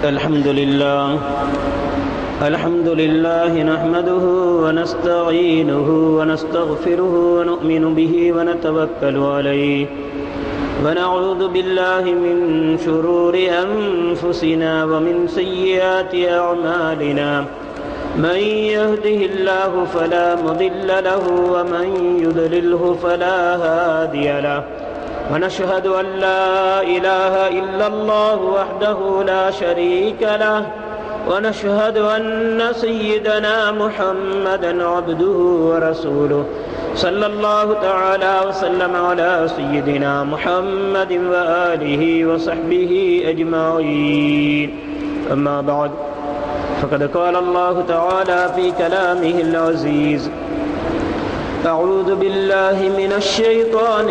الحمد لله الحمد لله نحمده ونستعينه ونستغفره ونؤمن به ونتوكل عليه ونعوذ بالله من شرور أنفسنا ومن سيئات أعمالنا من يهده الله فلا مضل له ومن يضلله فلا هادي له ونشهد أن لا إله إلا الله وحده لا شريك له ونشهد أن سيدنا محمدا عبده ورسوله صلى الله تعالى وسلم على سيدنا محمد وآله وصحبه أجمعين أما بعد فقد قال الله تعالى في كلامه العزيز أعوذ بالله من الشيطان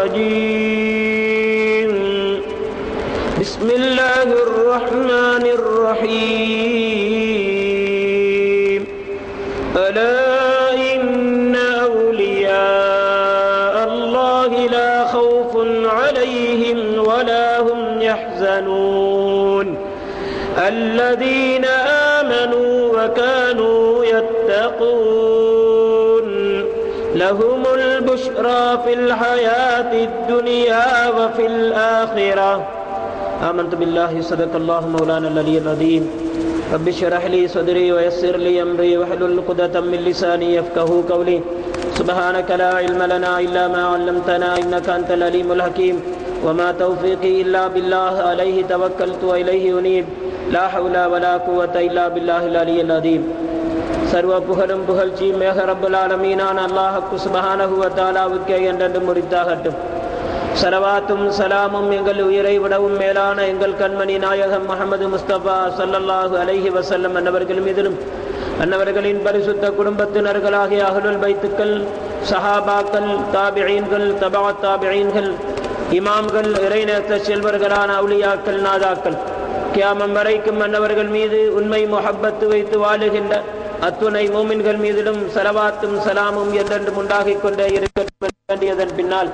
الرجيم بسم الله الرحمن الرحيم ألا إن أولياء الله لا خوف عليهم ولا هم يحزنون الذين آمنوا وكانوا يتقون لهم البشرى في الحياة الدنيا وفي الآخرة آمنت بالله صدق الله مولانا العلي العظيم رب اشرح لي صدري ويسر لي أمري واحلل عقدة من لساني يفقه قولي سبحانك لا علم لنا إلا ما علمتنا إنك أنت العليم الحكيم وما توفيقي إلا بالله عليه توكلت وإليه أنيب لا حول ولا قوة إلا بالله العلي العظيم சர்வ புகழும் புகழ்ச்சியும் மேக ரப்பல் ஆலமீனான அல்லாஹுக்கு சுபஹானஹு வ தஆலாவுக்கே என்றென்று முறித்தாகட்டும் சலவாத்தும் சலாமும் எங்கள் உயிரை விடவும் மேலான எங்கள் கண்மணி நாயகம் முகமது முஸ்தபா சல்லல்லாஹு அலைஹி வசல்லம் அன்னவர்கள் மீதிலும் அன்னவர்களின் பரிசுத்த குடும்பத்தினர்களாகிய அகலுல் பைத்துக்கள் சஹாபாக்கள் தாபியீன்கள் தபா தாபியீன்கள் இமாம்கள் இறைநேத்த செல்வர்களான அவுலியாக்கள் நாதாக்கள் கியாமம் வரைக்கும் அன்னவர்கள் மீது உண்மை முஹப்பத்து வைத்து வாழுகின்ற அத்துணை மூமின்கள் மீதிலும் சலவாத்தும் சலாமும் என்றென்றும் உண்டாகிக் கொண்டே இருக்க வேண்டியதன் பின்னால்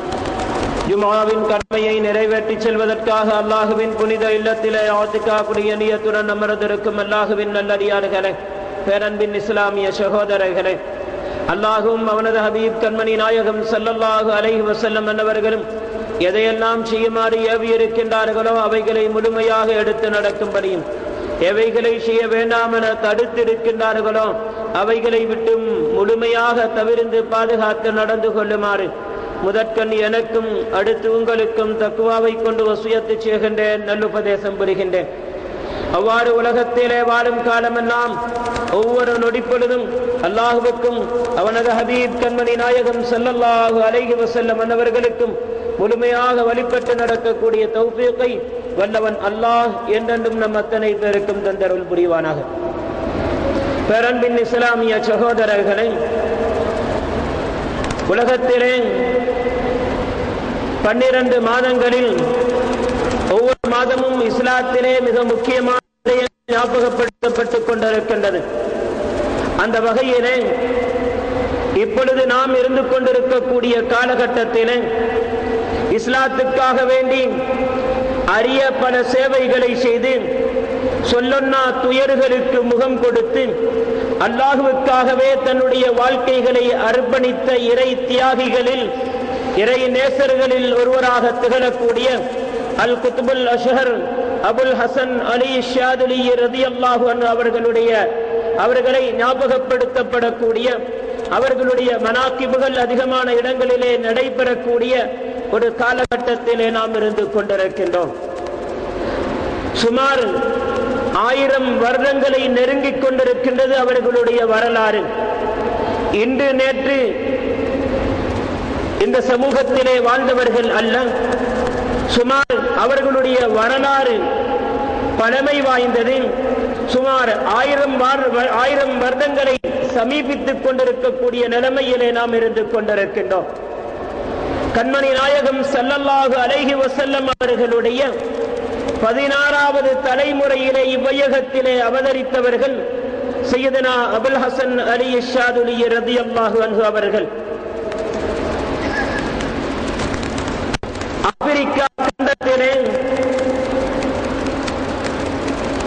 ஜுமாவின் கடமையை நிறைவேற்றி செல்வதற்காக அல்லாஹுவின் புனித இல்லத்திலே ஆத்துக்காப்புடைய நியத்துடன் அமர்ந்திருக்கும் அல்லாஹுவின் நல்லடியார்களே பேரன்பின் இஸ்லாமிய சகோதரர்களே அல்லாஹும் அவனது ஹபீப் கண்மணி நாயகம் சல்லல்லாஹு அலைஹி வசல்லம் என்னவர்களும் எதையெல்லாம் செய்யுமாறு ஏவி இருக்கின்றார்களோ அவைகளை முழுமையாக எடுத்து நடக்கும்படியும் எவைகளை செய்ய வேண்டாம் என தடுத்திருக்கின்றார்களோ அவைகளை விட்டும் முழுமையாக தவிர்ந்து பாதுகாத்து நடந்து கொள்ளுமாறு முதற்கண் எனக்கும் அடுத்து உங்களுக்கும் தக்குவாவை கொண்டு வசியத்து செய்கின்றேன் நல்லுபதேசம் புரிகின்றேன் அவ்வாறு உலகத்திலே வாழும் காலமெல்லாம் ஒவ்வொரு நொடிப்பொழுதும் அல்லாஹுவுக்கும் அவனது ஹபீப் கண்மணி நாயகம் செல்லல்லாஹு அலைகி வசல்லம் அன்னவர்களுக்கும் முழுமையாக வழிபட்டு நடக்கக்கூடிய தௌஃபீக்கை வல்லவன் அல்லாஹ் என்றென்றும் நம் அத்தனை பேருக்கும் தந்தருள் புரிவானாக பேரன்பின் இஸ்லாமிய சகோதரர்களை உலகத்திலே பன்னிரண்டு மாதங்களில் ஒவ்வொரு மாதமும் இஸ்லாத்திலே மிக முக்கியமான ஞாபகப்படுத்தப்பட்டுக் கொண்டிருக்கின்றது அந்த வகையிலே இப்பொழுது நாம் இருந்து கொண்டிருக்கக்கூடிய காலகட்டத்திலே இஸ்லாத்துக்காக வேண்டி அரிய பல சேவைகளை செய்து சொல்லொன்னா துயர்களுக்கு முகம் கொடுத்து அல்லாஹுவுக்காகவே தன்னுடைய வாழ்க்கைகளை அர்ப்பணித்த இறை தியாகிகளில் இறை நேசர்களில் ஒருவராக திகழக்கூடிய அல் குத்துபுல் அஷஹர் அபுல் ஹசன் அலி ஷாதுலி ரதி அல்லாஹு அவர்களுடைய அவர்களை ஞாபகப்படுத்தப்படக்கூடிய அவர்களுடைய மனாக்கிபுகள் அதிகமான இடங்களிலே நடைபெறக்கூடிய ஒரு காலகட்டத்திலே நாம் இருந்து கொண்டிருக்கின்றோம் சுமார் ஆயிரம் வருடங்களை நெருங்கிக் கொண்டிருக்கின்றது அவர்களுடைய வரலாறு இன்று நேற்று இந்த சமூகத்திலே வாழ்ந்தவர்கள் அல்ல சுமார் அவர்களுடைய வரலாறு பழமை வாய்ந்தது சுமார் ஆயிரம் ஆயிரம் வருடங்களை சமீபித்துக் கொண்டிருக்கக்கூடிய நிலைமையிலே நாம் இருந்து கொண்டிருக்கின்றோம் கண்மணி நாயகம் சல்லல்லாஹு அலைஹி வசல்லம் அவர்களுடைய பதினாறாவது தலைமுறையிலே இவ்வையகத்திலே அவதரித்தவர்கள் சையதனா அபுல் ஹசன் அலி ஷாதுலி ரதி அல்லாஹு அன்ஹு அவர்கள் ஆப்பிரிக்கா கண்டத்திலே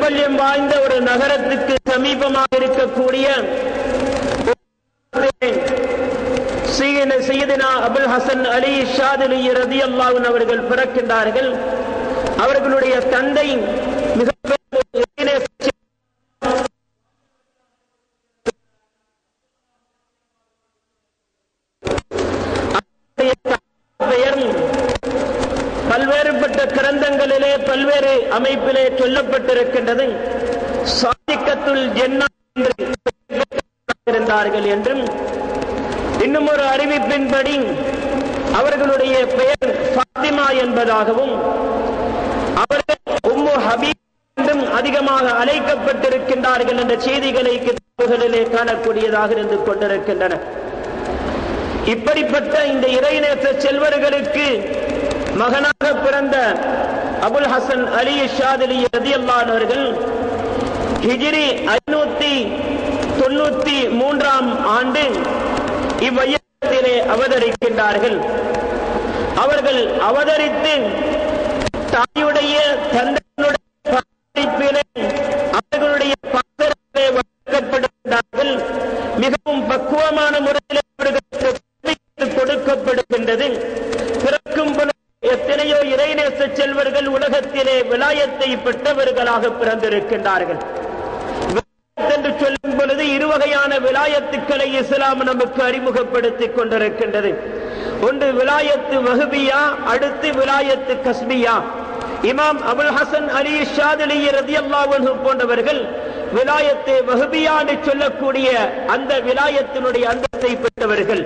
பிரபல்யம் வாய்ந்த ஒரு நகரத்துக்கு சமீபமாக இருக்கக்கூடிய சையதினா அபுல் ஹசன் அலி ஷாதிலி ரதி அல்லாவின் அவர்கள் பிறக்கின்றார்கள் அவர்களுடைய தந்தை மிக பெயர் பல்வேறுபட்ட கிரந்தங்களிலே பல்வேறு அமைப்பிலே சொல்லப்பட்டிருக்கின்றது சாதிக்கத்துள் ஜென்னா என்று இருந்தார்கள் என்றும் இன்னும் ஒரு அறிவிப்பின்படி அவர்களுடைய பெயர் ஃபாத்திமா என்பதாகவும் அவர்கள் உம்மு ஹபீப் என்றும் அதிகமாக அழைக்கப்பட்டிருக்கின்றார்கள் என்ற செய்திகளை கிதாபுகளிலே காணக்கூடியதாக இருந்து கொண்டிருக்கின்றன இப்படிப்பட்ட இந்த இறைநேச செல்வர்களுக்கு மகனாக பிறந்த அபுல் ஹசன் அலி ஷாதிலி ரதி அவர்கள் ஹிஜிரி ஐநூத்தி தொண்ணூத்தி மூன்றாம் ஆண்டு இவ்வையத்திலே அவதரிக்கின்றார்கள் அவர்கள் அவதரித்து தாயுடைய தந்தையினுடைய பங்களிப்பிலே அவர்களுடைய பாசனத்திலே வளர்க்கப்படுகின்றார்கள் மிகவும் பக்குவமான முறையில் அவர்களுக்கு கல்வி கொடுக்கப்படுகின்றது பிறக்கும் பொழுது எத்தனையோ இறைநேச செல்வர்கள் உலகத்திலே விலாயத்தை பெற்றவர்களாக பிறந்திருக்கின்றார்கள் விலாயத் என்று சொல்லும் பொழுது இருவகையான விலாயத்துக்களை இஸ்லாம் நமக்கு அறிமுகப்படுத்திக் கொண்டிருக்கின்றது ஒன்று விலாயத்து வகுபியா அடுத்து விலாயத்து கஸ்மியா இமாம் அபுல் ஹசன் அலி ஷாதலி ரதியல்லாஹு போன்றவர்கள் விலாயத்து வகுபியா என்று சொல்லக்கூடிய அந்த விலாயத்தினுடைய அந்தத்தை பெற்றவர்கள்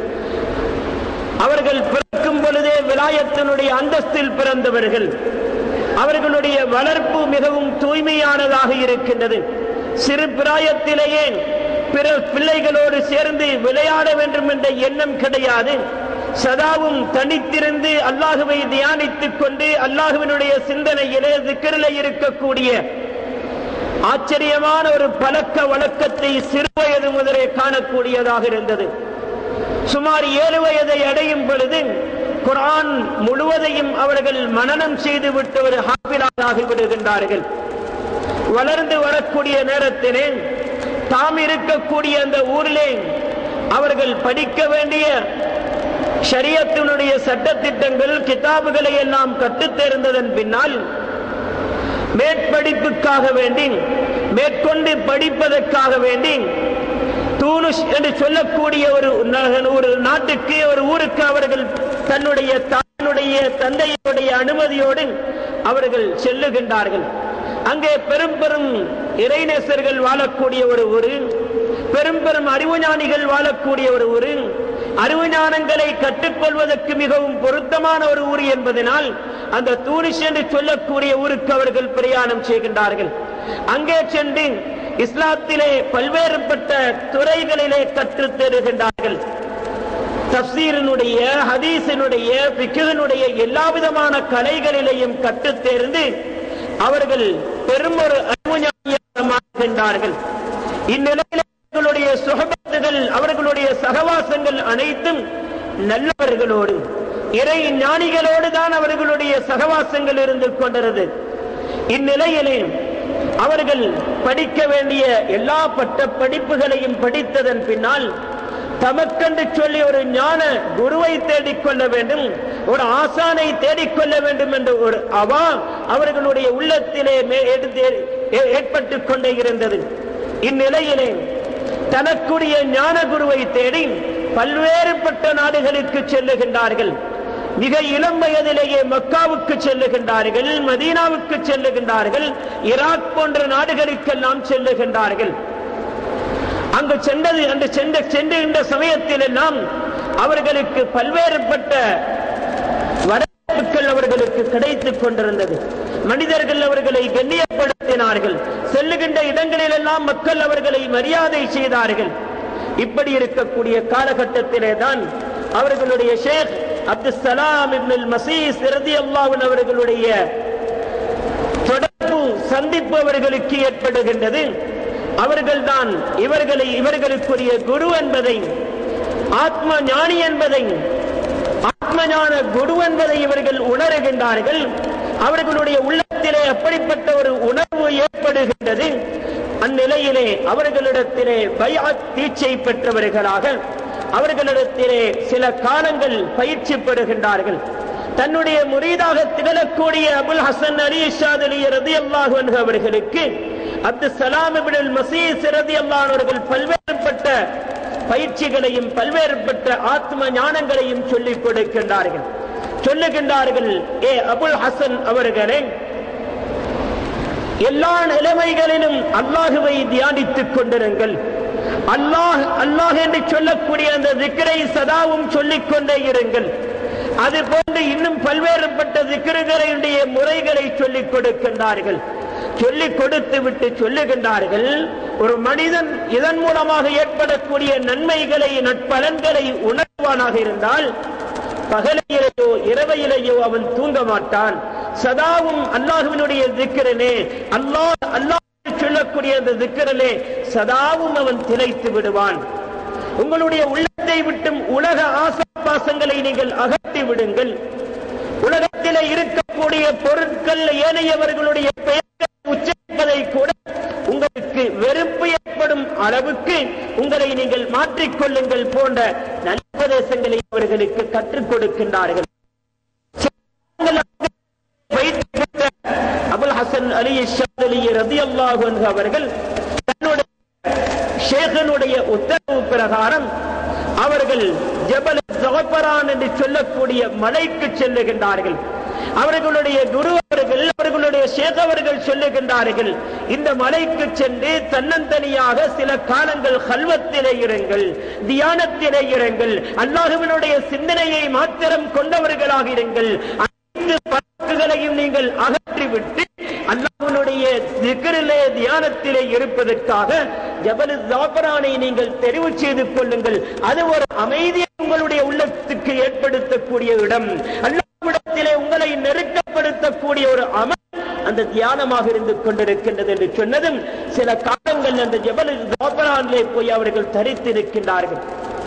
அவர்கள் பிறக்கும் பொழுதே விலாயத்தினுடைய அந்தஸ்தில் பிறந்தவர்கள் அவர்களுடைய வளர்ப்பு மிகவும் தூய்மையானதாக இருக்கின்றது சிறு பிராயத்திலேயே பிற பிள்ளைகளோடு சேர்ந்து விளையாட வேண்டும் என்ற எண்ணம் கிடையாது சதாவும் தனித்திருந்து அல்லாஹுவை தியானித்துக் கொண்டு அல்லாஹுவினுடைய சிந்தனையிலே திக்கரிலே இருக்கக்கூடிய ஆச்சரியமான ஒரு பழக்க வழக்கத்தை சிறுவயது முதலே காணக்கூடியதாக இருந்தது சுமார் ஏழு வயதை அடையும் பொழுது குரான் முழுவதையும் அவர்கள் மனனம் செய்துவிட்டு ஒரு ஹாபிலாகி விடுகின்றார்கள் வளர்ந்து வரக்கூடிய நேரத்திலே தாம் இருக்கக்கூடிய அந்த ஊரிலே அவர்கள் படிக்க வேண்டிய ஷரியத்தினுடைய சட்டத்திட்டங்கள் கிதாபுகளை எல்லாம் கற்றுத் தேர்ந்ததன் பின்னால் மேற்படிப்புக்காக வேண்டி மேற்கொண்டு படிப்பதற்காக வேண்டி தூனுஷ் என்று சொல்லக்கூடிய ஒரு ந- ஒரு நாட்டுக்கு ஒரு ஊருக்கு அவர்கள் தன்னுடைய தானுடைய தந்தையுடைய அனுமதியோடு அவர்கள் செல்லுகின்றார்கள் அங்கே பெரும் பெரும் இறைநேசர்கள் வாழக்கூடிய ஒரு ஊரு பெரும் பெரும் அறிவுஞானிகள் வாழக்கூடிய ஒரு ஊரு அறிவுஞானங்களை கற்றுக்கொள்வதற்கு மிகவும் பொருத்தமான ஒரு ஊர் என்பதனால் அந்த தூனிஷ் என்று சொல்லக்கூடிய ஊருக்கு அவர்கள் பிரயாணம் செய்கின்றார்கள் அங்கே சென்று இஸ்லாத்திலே பல்வேறுபட்ட துறைகளிலே கற்றுத் தேறுகின்றார்கள் தப்சீரினுடைய ஹதீஸினுடைய பிக்குதனுடைய எல்லா விதமான கலைகளிலேயும் கற்றுத் தேர்ந்து அவர்கள் பெரும் ஒரு அறிவுஞானியாக மாறுகின்றார்கள் இந்நிலையில் அவர்களுடைய சுகபத்துகள் அவர்களுடைய சகவாசங்கள் அனைத்தும் நல்லவர்களோடு இறை ஞானிகளோடு தான் அவர்களுடைய சகவாசங்கள் இருந்து கொண்டிருந்தது இந்நிலையிலே அவர்கள் படிக்க வேண்டிய எல்லா பட்ட படிப்புகளையும் படித்ததன் பின்னால் தமக்கென்று சொல்லி ஒரு ஞான குருவை தேடிக்கொள்ள வேண்டும் ஒரு ஆசானை தேடிக்கொள்ள வேண்டும் என்ற ஒரு அவா அவர்களுடைய உள்ளத்திலே மே- எடுத்து- ஏ- ஏற்பட்டுக் கொண்டே இருந்தது இந்நிலையிலே தனக்குரிய ஞான குருவை தேடி பல்வேறுபட்ட நாடுகளுக்கு செல்லுகின்றார்கள் மிக இளம் வயதிலேயே மக்காவுக்கு செல்லுகின்றார்கள் மதீனாவுக்கு செல்லுகின்றார்கள் ஈராக் போன்ற நாடுகளுக்கெல்லாம் செல்லுகின்றார்கள் அங்கு சென்றது அன்று சென்ற சென்றுகின்ற சமயத்தில் எல்லாம் அவர்களுக்கு பல்வேறுபட்ட வரவேற்புகள் அவர்களுக்கு கிடைத்துக் கொண்டிருந்தது மனிதர்கள் அவர்களை கண்ணியப்படுத்தினார்கள் செல்லுகின்ற இடங்களிலெல்லாம் மக்கள் அவர்களை மரியாதை செய்தார்கள் இப்படி இருக்கக்கூடிய காலகட்டத்திலே தான் அவர்களுடைய ஷேக் அப்துல் சலாம் இப்னுல் மசீஸ் ரதியல்லாஹு அவர்களுடைய தொடர்பு சந்திப்பு அவர்களுக்கு ஏற்படுகின்றது அவர்கள்தான் இவர்களை இவர்களுக்குரிய குரு என்பதை ஆத்ம ஞானி என்பதை ஆத்ம ஞான குரு என்பதை இவர்கள் உணருகின்றார்கள் அவர்களுடைய உள்ளத்திலே அப்படிப்பட்ட ஒரு உணர்வு ஏற்படு இருக்கின்றது அந்நிலையிலே அவர்களிடத்திலே பயாத் தீட்சை பெற்றவர்களாக அவர்களிடத்திலே சில காலங்கள் பயிற்சி பெறுகின்றார்கள் தன்னுடைய முரீதாக திகழக்கூடிய அபுல் ஹசன் அலி இஷாத் அலி ரதி அல்லாஹ் அவர்களுக்கு அப்து சலாம் இப்னுல் மசீஸ் ரதி அல்லாஹ் அவர்கள் பல்வேறுபட்ட பயிற்சிகளையும் பல்வேறுபட்ட ஆத்ம ஞானங்களையும் சொல்லிக் கொடுக்கின்றார்கள் சொல்லுகின்றார்கள் ஏ அபுல் ஹசன் அவர்களே எல்லா நிலைமைகளிலும் அல்லாஹுவை தியானித்துக் கொண்டிருங்கள் அல்லாஹ் அல்லாஹ் என்று சொல்லக்கூடிய அந்த திக்கரை சதாவும் சொல்லிக் கொண்டே இருங்கள் அது போன்று இன்னும் பல்வேறுபட்ட திக்கருகளுடைய முறைகளை சொல்லிக் கொடுக்கின்றார்கள் சொல்லிக் கொடுத்து விட்டு சொல்லுகின்றார்கள் ஒரு மனிதன் இதன் மூலமாக ஏற்படக்கூடிய நன்மைகளை நட்பலன்களை உணர்வானாக இருந்தால் பகலையிலேயோ இரவையிலேயோ அவன் தூங்க மாட்டான் சதாவும் அல்லாஹுவினுடைய திக்கிறனே அல்லாஹ் அல்லாஹ் சொல்லக்கூடிய அந்த திக்கிறனே சதாவும் அவன் திளைத்து விடுவான் உங்களுடைய உள்ளத்தை விட்டும் உலக ஆசாபாசங்களை நீங்கள் அகற்றி விடுங்கள் உலகத்திலே இருக்கக்கூடிய பொருட்கள் ஏனையவர்களுடைய பெயர்களை உச்சரிப்பதை கூட உங்களுக்கு வெறுப்பு ஏற்படும் அளவுக்கு உங்களை நீங்கள் மாற்றிக்கொள்ளுங்கள் போன்ற நல்ல உபதேசங்களை அவர்களுக்கு கற்றுக் கொடுக்கின்றார்கள் அபுல் ஹசன் அலி அலி ரதி அல்லாஹு அவர்கள் தன்னுடைய ஷேகனுடைய உத்தரவு பிரகாரம் அவர்கள் ஜபல் ஜவபரான் என்று சொல்லக்கூடிய மலைக்கு செல்லுகின்றார்கள் அவர்களுடைய குரு அவர்கள் அவர்களுடைய ஷேக் அவர்கள் சொல்லுகின்றார்கள் இந்த மலைக்கு சென்று தன்னந்தனியாக சில காலங்கள் கல்வத்திலே இருங்கள் தியானத்திலே இருங்கள் அல்லாஹுவினுடைய சிந்தனையை மாத்திரம் கொண்டவர்களாக இருங்கள் அனைத்து பழக்குகளையும் நீங்கள் அகற்றிவிட்டு அல்லாஹ்வுடைய திக்ரிலே தியானத்திலே இருப்பதற்காக ஜபல் ஜாபரானை நீங்கள் தெரிவு செய்து கொள்ளுங்கள் அது ஒரு அமைதியை உங்களுடைய உள்ளத்துக்கு ஏற்படுத்தக்கூடிய இடம் அல்லாஹ்விடத்திலே உங்களை நெருக்கப்படுத்தக்கூடிய ஒரு அமல் அந்த தியானமாக இருந்து கொண்டிருக்கின்றது என்று சொன்னதும் சில காலங்கள் அந்த ஜபல் ஜாபரானிலே போய் அவர்கள் தரித்திருக்கின்றார்கள்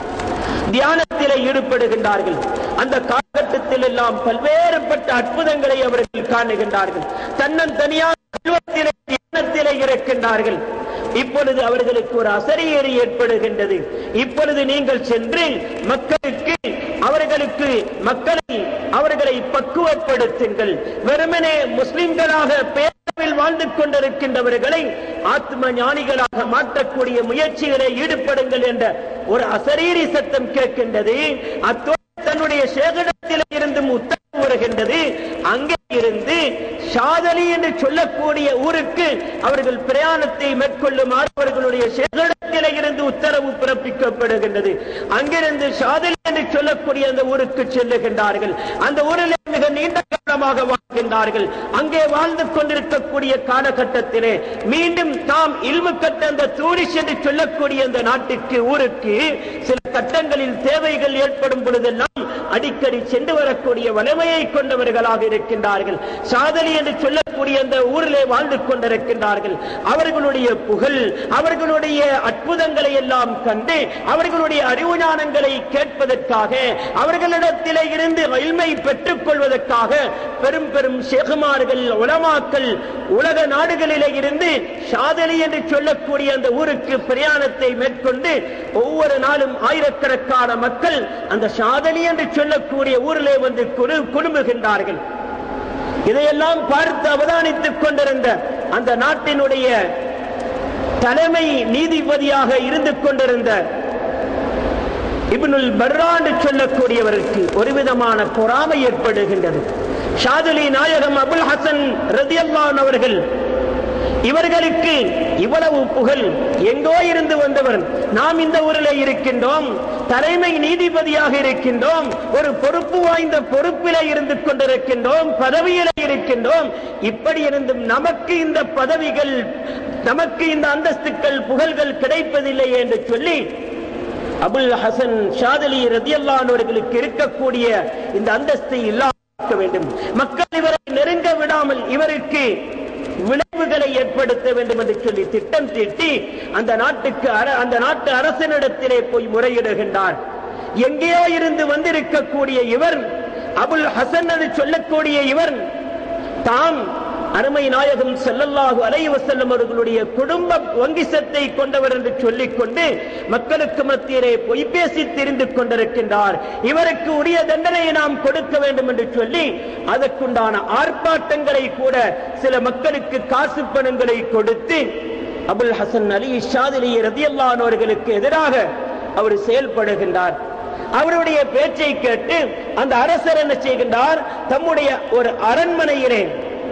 தியானத்திலே ஈடுபடுகின்றார்கள் அந்த காலகட்டத்தில் எல்லாம் பல்வேறுபட்ட அற்புதங்களை அவர்கள் காணுகின்றார்கள் தன்னன் தனியாக செல்வத்திலே தியானத்திலே இருக்கின்றார்கள் இப்பொழுது அவர்களுக்கு ஒரு அசரியேறி ஏற்படுகின்றது இப்பொழுது நீங்கள் சென்று மக்களுக்கு அவர்களுக்கு மக்களை அவர்களை பக்குவப்படுத்துங்கள் வெறுமனே முஸ்லிம்களாக பேரவில் வாழ்ந்து கொண்டிருக்கின்றவர்களை ஆத்ம ஞானிகளாக மாற்றக்கூடிய முயற்சிகளை ஈடுபடுங்கள் என்ற ஒரு அசரீரி சத்தம் கேட்கின்றது அத்தோடு தன்னுடைய சேகடத்தில் இருந்தும் உத்தரவு வருகின்றது அங்கே இருந்து ஷாதலி என்று சொல்லக்கூடிய ஊருக்கு அவர்கள் பிரயாணத்தை மேற்கொள்ளுமாறு அவர்களுடைய சேகடத்தில் இருந்து உத்தரவு பிறப்பிக்கப்படுகின்றது அங்கிருந்து ஷாதலி என்று சொல்லக்கூடிய அந்த ஊருக்கு செல்லுகின்றார்கள் அந்த ஊரில் மிக நீண்ட காலமாக வாழ்கின்றார்கள் அங்கே வாழ்ந்து கொண்டிருக்கக்கூடிய காலகட்டத்திலே மீண்டும் தாம் இல்மு கட்ட அந்த தூரிஷ் என்று சொல்லக்கூடிய அந்த நாட்டுக்கு ஊருக்கு சில கட்டங்களில் தேவைகள் ஏற்படும் பொழுதெல்லாம் அடிக்கடி சென்று வரக்கூடிய வலிமையை கொண்டவர்களாக இருக்கின்றார்கள் சாதனை என்று சொல்லக்கூடிய அந்த ஊரிலே வாழ்ந்து கொண்டிருக்கின்றார்கள் அவர்களுடைய புகழ் அவர்களுடைய அற்புதங்களை எல்லாம் கண்டு அவர்களுடைய அறிவு ஞானங்களை கேட்பதற்காக அவர்களிடத்திலே இருந்து இல்மை பெற்றுக் கொள்வதற்காக பெரும் பெரும் ஷேகுமார்கள் உலமாக்கள் உலக நாடுகளிலே இருந்து ஷாதலி என்று சொல்லக்கூடிய அந்த ஊருக்கு பிரயாணத்தை மேற்கொண்டு ஒவ்வொரு நாளும் ஆயிரக்கணக்கான மக்கள் அந்த ஷாதலி என்று சொல்லக்கூடிய ஊரிலே வந்து குழு- குழுமுகின்றார்கள் இதையெல்லாம் பார்த்து அவதானித்துக் கொண்டிருந்த அந்த நாட்டினுடைய தலைமை நீதிபதியாக இருந்து கொண்டிருந்த இப்னுல் பர்ராண்டு சொல்லக்கூடியவருக்கு ஒரு விதமான பொறாமை ஏற்படுகின்றது ஷாதுலி நாயகம் அபுல் ஹசன் ரதியல்லான் அவர்கள் இவர்களுக்கு இவ்வளவு புகழ் எங்கோ இருந்து வந்தவர் நாம் இந்த ஊரில் இருக்கின்றோம் தலைமை நீதிபதியாக இருக்கின்றோம் ஒரு பொறுப்பு வாய்ந்த பொறுப்பிலே இருந்து கொண்டிருக்கின்றோம் பதவியிலே இருக்கின்றோம் இப்படி இருந்தும் நமக்கு இந்த பதவிகள் நமக்கு இந்த அந்தஸ்துக்கள் புகழ்கள் கிடைப்பதில்லை என்று சொல்லி அபுல் ஹசன் ஷாதலி ரதியல்லான் அவர்களுக்கு இருக்கக்கூடிய இந்த அந்தஸ்தை இல்லாமக்க வேண்டும் மக்கள் இவரை நெருங்க விடாமல் இவருக்கு விளைவுகளை ஏற்படுத்த வேண்டும் என்று சொல்லி திட்டம் தீட்டி அந்த நாட்டுக்கு அர- அந்த நாட்டு அரசனிடத்திலே போய் முறையிடுகின்றார் எங்கேயோ இருந்து வந்திருக்கக்கூடிய இவர் அபுல் ஹசன் என்று சொல்லக்கூடிய இவர் தாம் அருமை நாயகம் ஸல்லல்லாஹு அலைஹி வஸல்லம் அவர்களுடைய குடும்ப வங்கிசத்தை கொண்டவர் என்று சொல்லிக் கொண்டு மக்களுக்கு மத்தியிலே பொய் பேசி தெரிந்து கொண்டிருக்கின்றார் இவருக்கு உரிய தண்டனையை நாம் கொடுக்க வேண்டும் என்று சொல்லி அதற்குண்டான ஆர்ப்பாட்டங்களை கூட சில மக்களுக்கு காசு பணங்களை கொடுத்து அபுல் ஹசன் அலி ஷாதிலி ரதியல்லான் அவர்களுக்கு எதிராக அவர் செயல்படுகின்றார் அவருடைய பேச்சை கேட்டு அந்த அரசர் என்ன செய்கின்றார் தம்முடைய ஒரு அரண்மனையிலே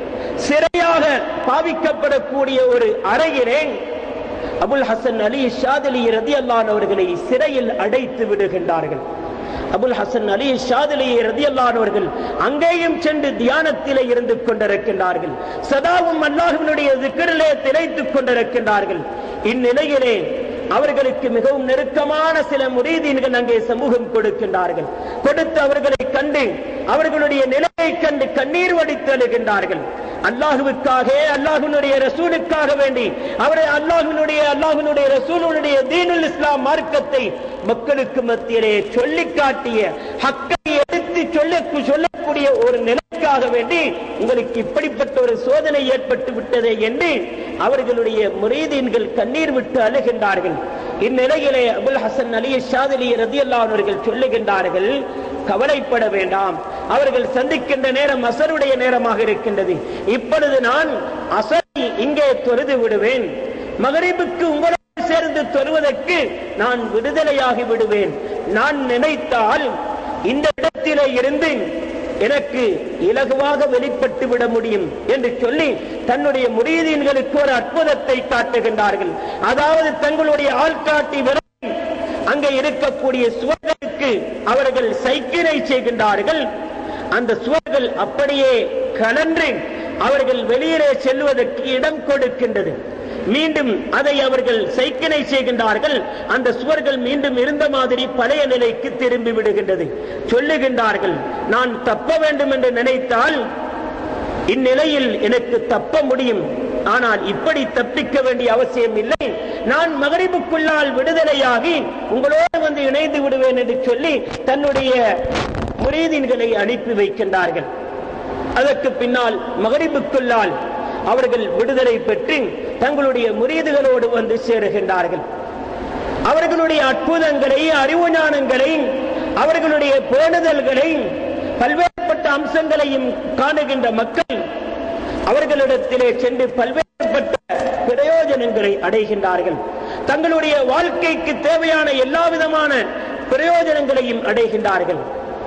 சிறையாக பாவிக்கப்படக்கூடிய ஒரு அறையிலே அபுல் ஹசன் அலி ஷாதிலி ரதியல்லான் அவர்களை சிறையில் அடைத்து விடுகின்றார்கள் அபுல் ஹசன் அலி ஷாதிலி ரதியல்லான் அவர்கள் அங்கேயும் சென்று தியானத்திலே இருந்து கொண்டிருக்கின்றார்கள் சதாவும் அல்லாஹ்வினுடைய திக்கரிலே திளைத்துக் கொண்டிருக்கின்றார்கள் இந்நிலையிலே அவர்களுக்கு மிகவும் நெருக்கமான சில முரீதீன்கள் அங்கே சமூகம் கொடுக்கின்றார்கள் கொடுத்து அவர்களை கண்டு அவர்களுடைய நிலையை கண்டு கண்ணீர் வடித்து அழுகின்றார்கள் அல்லாஹுவுக்காக அல்லாஹுனுடைய ரசூலுக்காக வேண்டி அவரை அல்லாஹுனுடைய அல்லாஹுனுடைய ரசூலுடைய தீனுல் இஸ்லாம் மார்க்கத்தை மக்களுக்கு மத்தியிலே சொல்லி காட்டிய ஹக்கை எடுத்து சொல்ல சொல்லக்கூடிய ஒரு நிலைக்காக வேண்டி உங்களுக்கு இப்படிப்பட்ட ஒரு சோதனை ஏற்பட்டு விட்டதே என்று அவர்களுடைய முரீதீன்கள் கண்ணீர் விட்டு அழுகின்றார்கள் இந்நிலையிலே அபுல் ஹசன் அலி ஷாதிலி ரதியல்லா அவர்கள் சொல்லுகின்றார்கள் கவலைப்பட வேண்டாம் அவர்கள் சந்திக்கின்ற நேரம் அசருடைய நேரமாக இருக்கின்றது இப்பொழுது நான் அசரை இங்கே தொழுது விடுவேன் மகரிபுக்கு உங்களோடு சேர்ந்து தொழுவதற்கு நான் விடுதலையாகி விடுவேன் நான் நினைத்தால் இந்த இடத்திலே இருந்து எனக்கு இலகுவாக வெளிப்பட்டு விட முடியும் என்று சொல்லி தன்னுடைய முறியதீன்களுக்கு ஒரு அற்புதத்தை காட்டுகின்றார்கள் அதாவது தங்களுடைய ஆள்காட்டி விரல் அங்கே இருக்கக்கூடிய சுவர்களுக்கு அவர்கள் சைக்கிளை செய்கின்றார்கள் அந்த சுவர்கள் அப்படியே கலன்று அவர்கள் வெளியிலே செல்வதற்கு இடம் கொடுக்கின்றது மீண்டும் அதை அவர்கள் சைக்கிளை செய்கின்றார்கள் அந்த சுவர்கள் மீண்டும் இருந்த மாதிரி பழைய நிலைக்கு திரும்பி விடுகின்றது சொல்லுகின்றார்கள் நான் தப்ப வேண்டும் என்று நினைத்தால் இந்நிலையில் எனக்கு தப்ப முடியும் ஆனால் இப்படி தப்பிக்க வேண்டிய அவசியம் இல்லை நான் மகரிபுக்குள்ளால் விடுதலையாகி உங்களோடு வந்து இணைந்து விடுவேன் என்று சொல்லி தன்னுடைய முரீதீன்களை அனுப்பி வைக்கின்றார்கள் அதற்கு பின்னால் மகரிபுக்குள்ளால் அவர்கள் விடுதலை பெற்று தங்களுடைய முரீதுகளோடு வந்து சேருகின்றார்கள் அவர்களுடைய அற்புதங்களை அறிவு ஞானங்களை அவர்களுடைய பேணுதல்களை பல்வேறுபட்ட அம்சங்களையும் காணுகின்ற மக்கள் அவர்களிடத்திலே சென்று பல்வேறுபட்ட பிரயோஜனங்களை அடைகின்றார்கள் தங்களுடைய வாழ்க்கைக்கு தேவையான எல்லா விதமான பிரயோஜனங்களையும் அடைகின்றார்கள்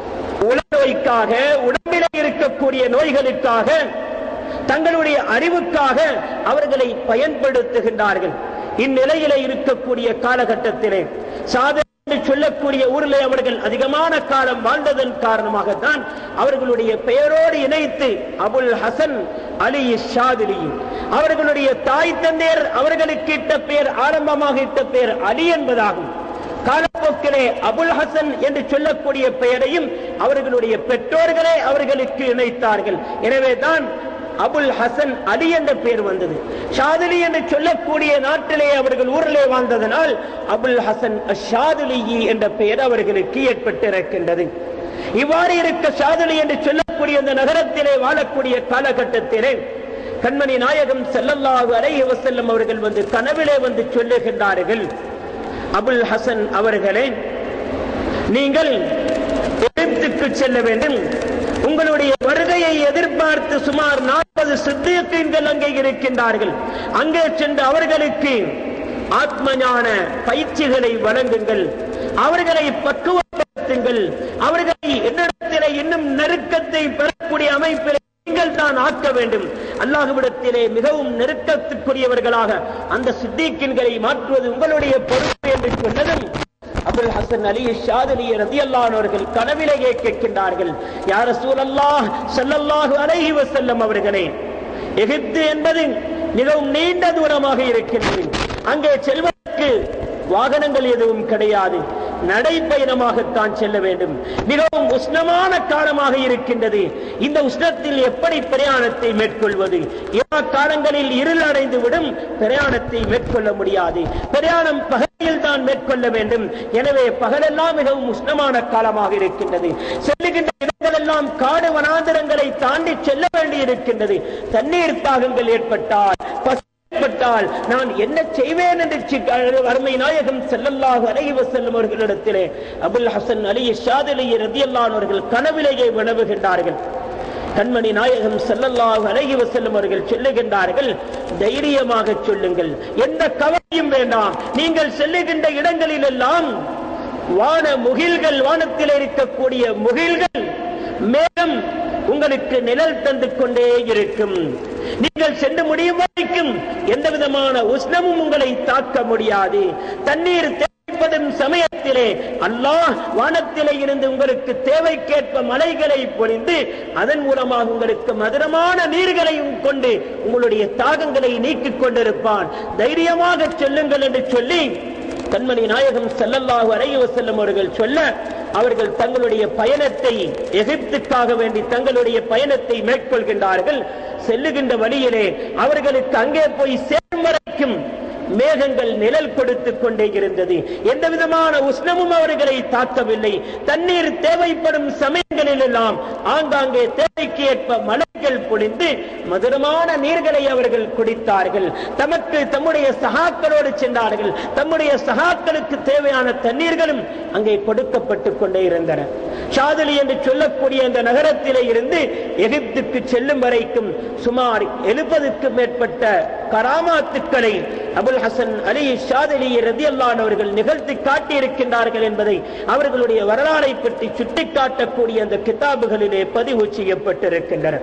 உலகோய்க்காக உடம்பிலே இருக்கக்கூடிய நோய்களுக்காக தங்களுடைய அறிவுக்காக அவர்களை பயன்படுத்துகின்றார்கள் இந்நிலையில இருக்கக்கூடிய காலகட்டத்திலே சாதனை சொல்லக்கூடிய ஊரிலே அவர்கள் அதிகமான காலம் வாழ்ந்ததன் காரணமாகத்தான் அவர்களுடைய பெயரோடு இணைத்து அபுல் ஹசன் அலி ஷாதிலி அவர்களுடைய தாய் தந்தையர் அவர்களுக்கு இட்ட பெயர் ஆரம்பமாக இட்ட பெயர் அலி என்பதாகும் காலப்போக்கிலே அபுல் ஹசன் என்று சொல்லக்கூடிய பெயரையும் அவர்களுடைய பெற்றோர்களே அவர்களுக்கு இணைத்தார்கள் எனவே தான் அபுல் ஹசன் அலி என்ற பெயர் வந்தது ஷாதுலி என்று சொல்லக்கூடிய நாட்டிலே அவர்கள் ஊரிலே வாழ்ந்ததனால் அபுல் ஹசன் ஷாதுலி என்ற பெயர் அவர்களுக்கு ஏற்பட்டிருக்கின்றது இவ்வாறு இருக்க ஷாதுலி என்று சொல்லக்கூடிய அந்த நகரத்திலே வாழக்கூடிய காலகட்டத்திலே கண்மணி நாயகம் செல்லல்லாஹு அலைஹி வஸல்லம் அவர்கள் வந்து கனவிலே வந்து சொல்லுகின்றார்கள் அபுல் ஹசன் அவர்களே நீங்கள் எகிப்துக்கு செல்ல வேண்டும் உங்களுடைய வருகையை எதிர்பார்த்து சுமார் நாற்பது சித்தியத்தீன்கள் அங்கே இருக்கின்றார்கள் அங்கே சென்று அவர்களுக்கு ஆத்ம ஞான பயிற்சிகளை வழங்குங்கள் அவர்களை பக்குவப்படுத்துங்கள் அவர்களை என்னிடத்திலே இன்னும் நெருக்கத்தை பெறக்கூடிய அமைப்பில் நீங்கள் தான் ஆக்க வேண்டும் அல்லாஹுவிடத்திலே மிகவும் நெருக்கத்துக்குரியவர்களாக அந்த சித்திக்கின்களை மாற்றுவது உங்களுடைய பொறுப்பு என்று சொன்னதும் அபுல் ஹசன் அலி ஷாதலி ரதியல்லான் அவர்கள் கனவிலேயே கேட்கின்றார்கள் யார சூழல்லாஹ் ஸல்லல்லாஹு அலைஹி வஸல்லம் அவர்களே எகிப்து என்பது மிகவும் நீண்ட தூரமாக இருக்கின்றது அங்கே செல்வதற்கு வாகனங்கள் எதுவும் கிடையாது நடைப்பயணமாகத்தான் செல்ல வேண்டும் மிகவும் உஷ்ணமான காலமாக இருக்கின்றது இந்த உஷ்ணத்தில் எப்படி பிரயாணத்தை மேற்கொள்வது எல்லா காலங்களில் இருள் அடைந்து விடும் பிரயாணத்தை மேற்கொள்ள முடியாது பிரயாணம் பகலில் தான் மேற்கொள்ள வேண்டும் எனவே பகலெல்லாம் மிகவும் உஷ்ணமான காலமாக இருக்கின்றது செல்லுகின்ற இடங்கள் எல்லாம் காடு வனாந்திரங்களை தாண்டி செல்ல வேண்டியிருக்கின்றது தண்ணீர் தாகங்கள் ஏற்பட்டால் பசி ஏற்பட்டால் நான் என்ன செய்வேன் என்று சி- அருமை நாயகம் செல்லல்லாஹு அலைஹி வஸல்லம் அவர்களிடத்திலே அபுல் ஹசன் அலி ஷாதிலி ரதியல்லான் அவர்கள் கனவிலேயே வினவுகின்றார்கள் கண்மணி நாயகம் ஸல்லல்லாஹு அலைஹி வஸல்லம் அவர்கள் சொல்லுகின்றார்கள் தைரியமாக சொல்லுங்கள் எந்த கவலையும் வேண்டாம் நீங்கள் செல்லுகின்ற இடங்களில் எல்லாம் வான முகில்கள் வானத்தில் இருக்கக்கூடிய முகில்கள் மேகம் உங்களுக்கு நிழல் தந்து கொண்டே இருக்கும் நீங்கள் சென்று முடியும் வரைக்கும் எந்த விதமான உஷ்ணமும் உங்களை தாக்க முடியாது தண்ணீர் தேவைப்படும் சமயத்திலே அல்லாஹ் வானத்திலே இருந்து உங்களுக்கு தேவைக்கேற்ப மலைகளை பொழிந்து அதன் மூலமாக உங்களுக்கு மதுரமான நீர்களையும் கொண்டு உங்களுடைய தாகங்களை நீக்கிக் கொண்டிருப்பான் தைரியமாக செல்லுங்கள் என்று சொல்லி கண்மணி நாயகம் ஸல்லல்லாஹு அலைஹி வஸல்லம் அவர்கள் சொல்ல அவர்கள் தங்களுடைய பயணத்தை எகிப்துக்காக வேண்டி தங்களுடைய பயணத்தை மேற்கொள்கின்றார்கள் செல்லுகின்ற வழியிலே அவர்களுக்கு அங்கே போய் சேரும் வரைக்கும் மேகங்கள் நிழல் கொடுத்துக் கொண்டே இருந்தது எந்த விதமான உஷ்ணமும் அவர்களை தாக்கவில்லை தண்ணீர் தேவைப்படும் சமயங்களில் எல்லாம் ஆங்காங்கே தேவைக்கு ஏற்ப மலைகள் பொழிந்து மதுரமான நீர்களை அவர்கள் குடித்தார்கள் தமக்கு தம்முடைய சகாக்களோடு சென்றார்கள் தம்முடைய சகாக்களுக்கு தேவையான தண்ணீர்களும் அங்கே கொடுக்கப்பட்டுக் கொண்டே இருந்தன ஷாதுலி என்று சொல்லக்கூடிய அந்த நகரத்திலே இருந்து எகிப்துக்கு செல்லும் வரைக்கும் சுமார் எழுபதுக்கும் மேற்பட்ட கராமாத்துக்களை அபுல் ஹசன் அலி ஷாதலி ரதியல்லான் அவர்கள் நிகழ்த்தி காட்டியிருக்கின்றார்கள் என்பதை அவர்களுடைய வரலாறை பற்றி சுட்டிக்காட்டக்கூடிய அந்த கிதாபுகளிலே பதிவு செய்யப்பட்டிருக்கின்றன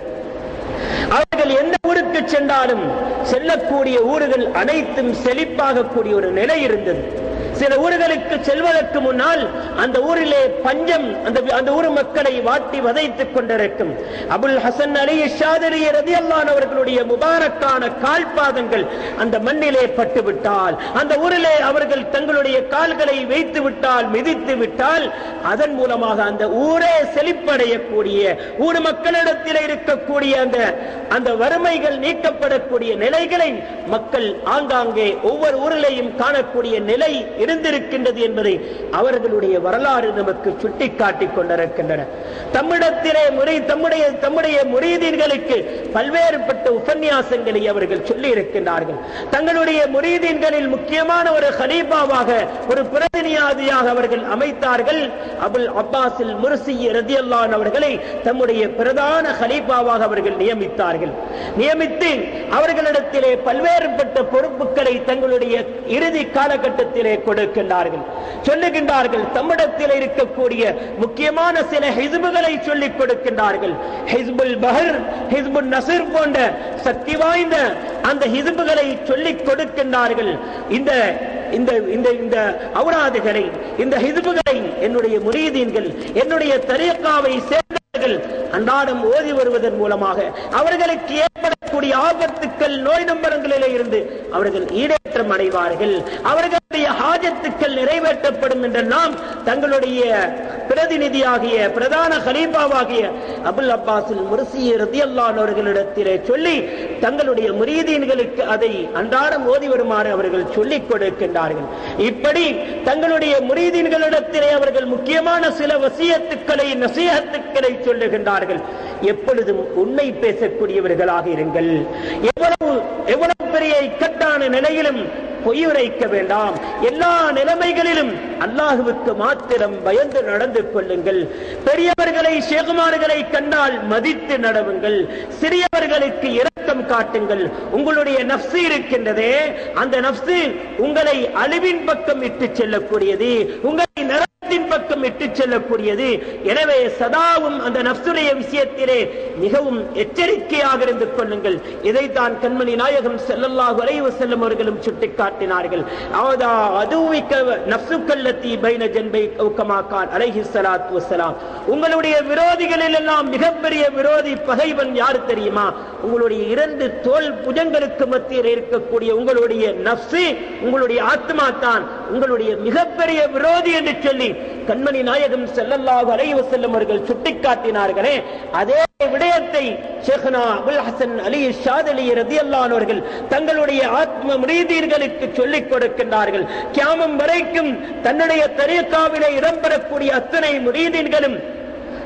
அவர்கள் எந்த ஊருக்கு சென்றாலும் செல்லக்கூடிய ஊர்கள் அனைத்தும் செழிப்பாக கூடிய ஒரு நிலை இருந்தது சில ஊர்களுக்கு செல்வதற்கு முன்னால் அந்த ஊரிலே பஞ்சம் அந்த அந்த ஊர் மக்களை வாட்டி வதைத்துக் கொண்டிருக்கும் அபுல் ஹசன் அலி ஷாதரி ரதியல்லான் அவர்களுடைய முபாரக்கான கால்பாதங்கள் அந்த மண்ணிலே பட்டு விட்டால் அந்த ஊரிலே அவர்கள் தங்களுடைய கால்களை வைத்து விட்டால் மிதித்து விட்டால் அதன் மூலமாக அந்த ஊரே செழிப்படையக்கூடிய ஊர் மக்களிடத்தில் இருக்கக்கூடிய அந்த அந்த வறுமைகள் நீக்கப்படக்கூடிய நிலைகளை மக்கள் ஆங்காங்கே ஒவ்வொரு ஊரிலேயும் காணக்கூடிய நிலை இருந்திருக்கின்றது என்பதை அவர்களுடைய வரலாறு நமக்கு சுட்டிக்காட்டிக் கொண்டிருக்கின்றன தம்மிடத்திலே முறை தம்முடைய தம்முடைய முரீதீன்களுக்கு பல்வேறுபட்ட உபன்யாசங்களை அவர்கள் சொல்லி இருக்கின்றார்கள் தங்களுடைய முரீதீன்களில் முக்கியமான ஒரு ஹலீபாவாக ஒரு பிரதிநிதியாக அவர்கள் அமைத்தார்கள் அபுல் அப்பாஸில் முர்சி ரதியல்லான் அவர்களை தம்முடைய பிரதான ஹலீபாவாக அவர்கள் நியமித்தார்கள் நியமித்து அவர்களிடத்திலே பல்வேறுபட்ட பொறுப்புகளை தங்களுடைய இறுதி காலகட்டத்திலே கொடுக்கின்றார்கள் சொல்லுகின்றார்கள் தம்மிடத்தில் இருக்கக்கூடிய முக்கியமான சில ஹிஸ்புகளை சொல்லிக் கொடுக்கின்றார்கள் ஹிஸ்புல் பஹர் ஹிஸ்புல் நசீர் போன்ற சக்தி வாய்ந்த அந்த ஹிஸ்புகளை சொல்லிக் கொடுக்கின்றார்கள் இந்த இந்த இந்த இந்த அவுராதுகளை இந்த ஹிஸ்புகளை என்னுடைய முரீதீன்கள் என்னுடைய தரியக்காவை சேர்ந்தவர்கள் அன்றாடம் ஓதி வருவதன் மூலமாக அவர்களுக்கு ஏற்படக்கூடிய ஆபத்துக்கள் நோய் நம்பரங்களிலே இருந்து அவர்கள் ஈடேற்றம் அடைவார்கள் அவர்களுடைய ஹாஜத்துக்கள் நிறைவேற்றப்படும் என்றெல்லாம் தங்களுடைய பிரதிநிதியாகிய பிரதான ஹலீஃபாவாகிய அபுல் அப்பாஸில் முரசி ரதியல்லான் அவர்களிடத்திலே சொல்லி தங்களுடைய முரீதீன்களுக்கு அதை அன்றாடம் ஓதி வருமாறு அவர்கள் சொல்லிக் கொடுக்கின்றார்கள் இப்படி தங்களுடைய முரீதீன்களிடத்திலே அவர்கள் முக்கியமான சில வசியத்துக்களை நசீகத்துக்களை சொல்லுகின்றார்கள் எப்பொழுதும் உண்மை பேசக்கூடியவர்களாக இருங்கள் எவ்வளவு எவ்வளவு பெரிய இக்கட்டான நிலையிலும் பொய் உரைக்க வேண்டாம் எல்லா நிலைமைகளிலும் அல்லாஹுவுக்கு மாத்திரம் பயந்து நடந்து கொள்ளுங்கள் பெரியவர்களை ஷேகுமார்களை கண்டால் மதித்து நடவுங்கள் சிறியவர்களுக்கு இரக்கம் காட்டுங்கள் உங்களுடைய நப்சு இருக்கின்றதே அந்த நப்சு உங்களை அழிவின் பக்கம் இட்டு செல்லக்கூடியது உங்களை நரகத்தின் பக்கம் இட்டு செல்லக்கூடியது எனவே சதாவும் அந்த நப்சுடைய விஷயத்திலே மிகவும் எச்சரிக்கையாக இருந்து கொள்ளுங்கள் இதைத்தான் கண்மணி நாயகம் ஸல்லல்லாஹு அலைஹி வஸல்லம் அவர்களும் சுட்டிக்காட்டினார்கள் அவதா அதுவிக்க நப்சுக்கல்லத்தி பைன ஜன்பை கமா கான் அலைஹி ஸலாத்து வஸலாம் உங்களுடைய விரோதிகளில் எல்லாம் மிகப்பெரிய விரோதி பகைவன் யார் தெரியுமா உங்களுடைய இரண்டு தோல் புஜங்களுக்கு மத்தியில் இருக்கக்கூடிய உங்களுடைய நப்சு உங்களுடைய ஆத்மா தான் உங்களுடைய மிகப்பெரிய விரோதி என்று சொல்லி கண்மணி நாயகம் ஸல்லல்லாஹு அலைஹி வஸல்லம் அவர்கள் சுட்டிக்காட்டினார்களே அதே விடயத்தை ஷேഖ்னா அபுல் ஹசன் அலி ஷாதலி ரதியல்லான் அவர்கள் தங்களுடைய ஆத்ம முரீதீர்களுக்கு சொல்லிக் கொடுக்கின்றார்கள் கியாமம் வரைக்கும் தன்னுடைய தரீக்காவிலே இடம்பெறக்கூடிய அத்தனை முரீதீன்களும்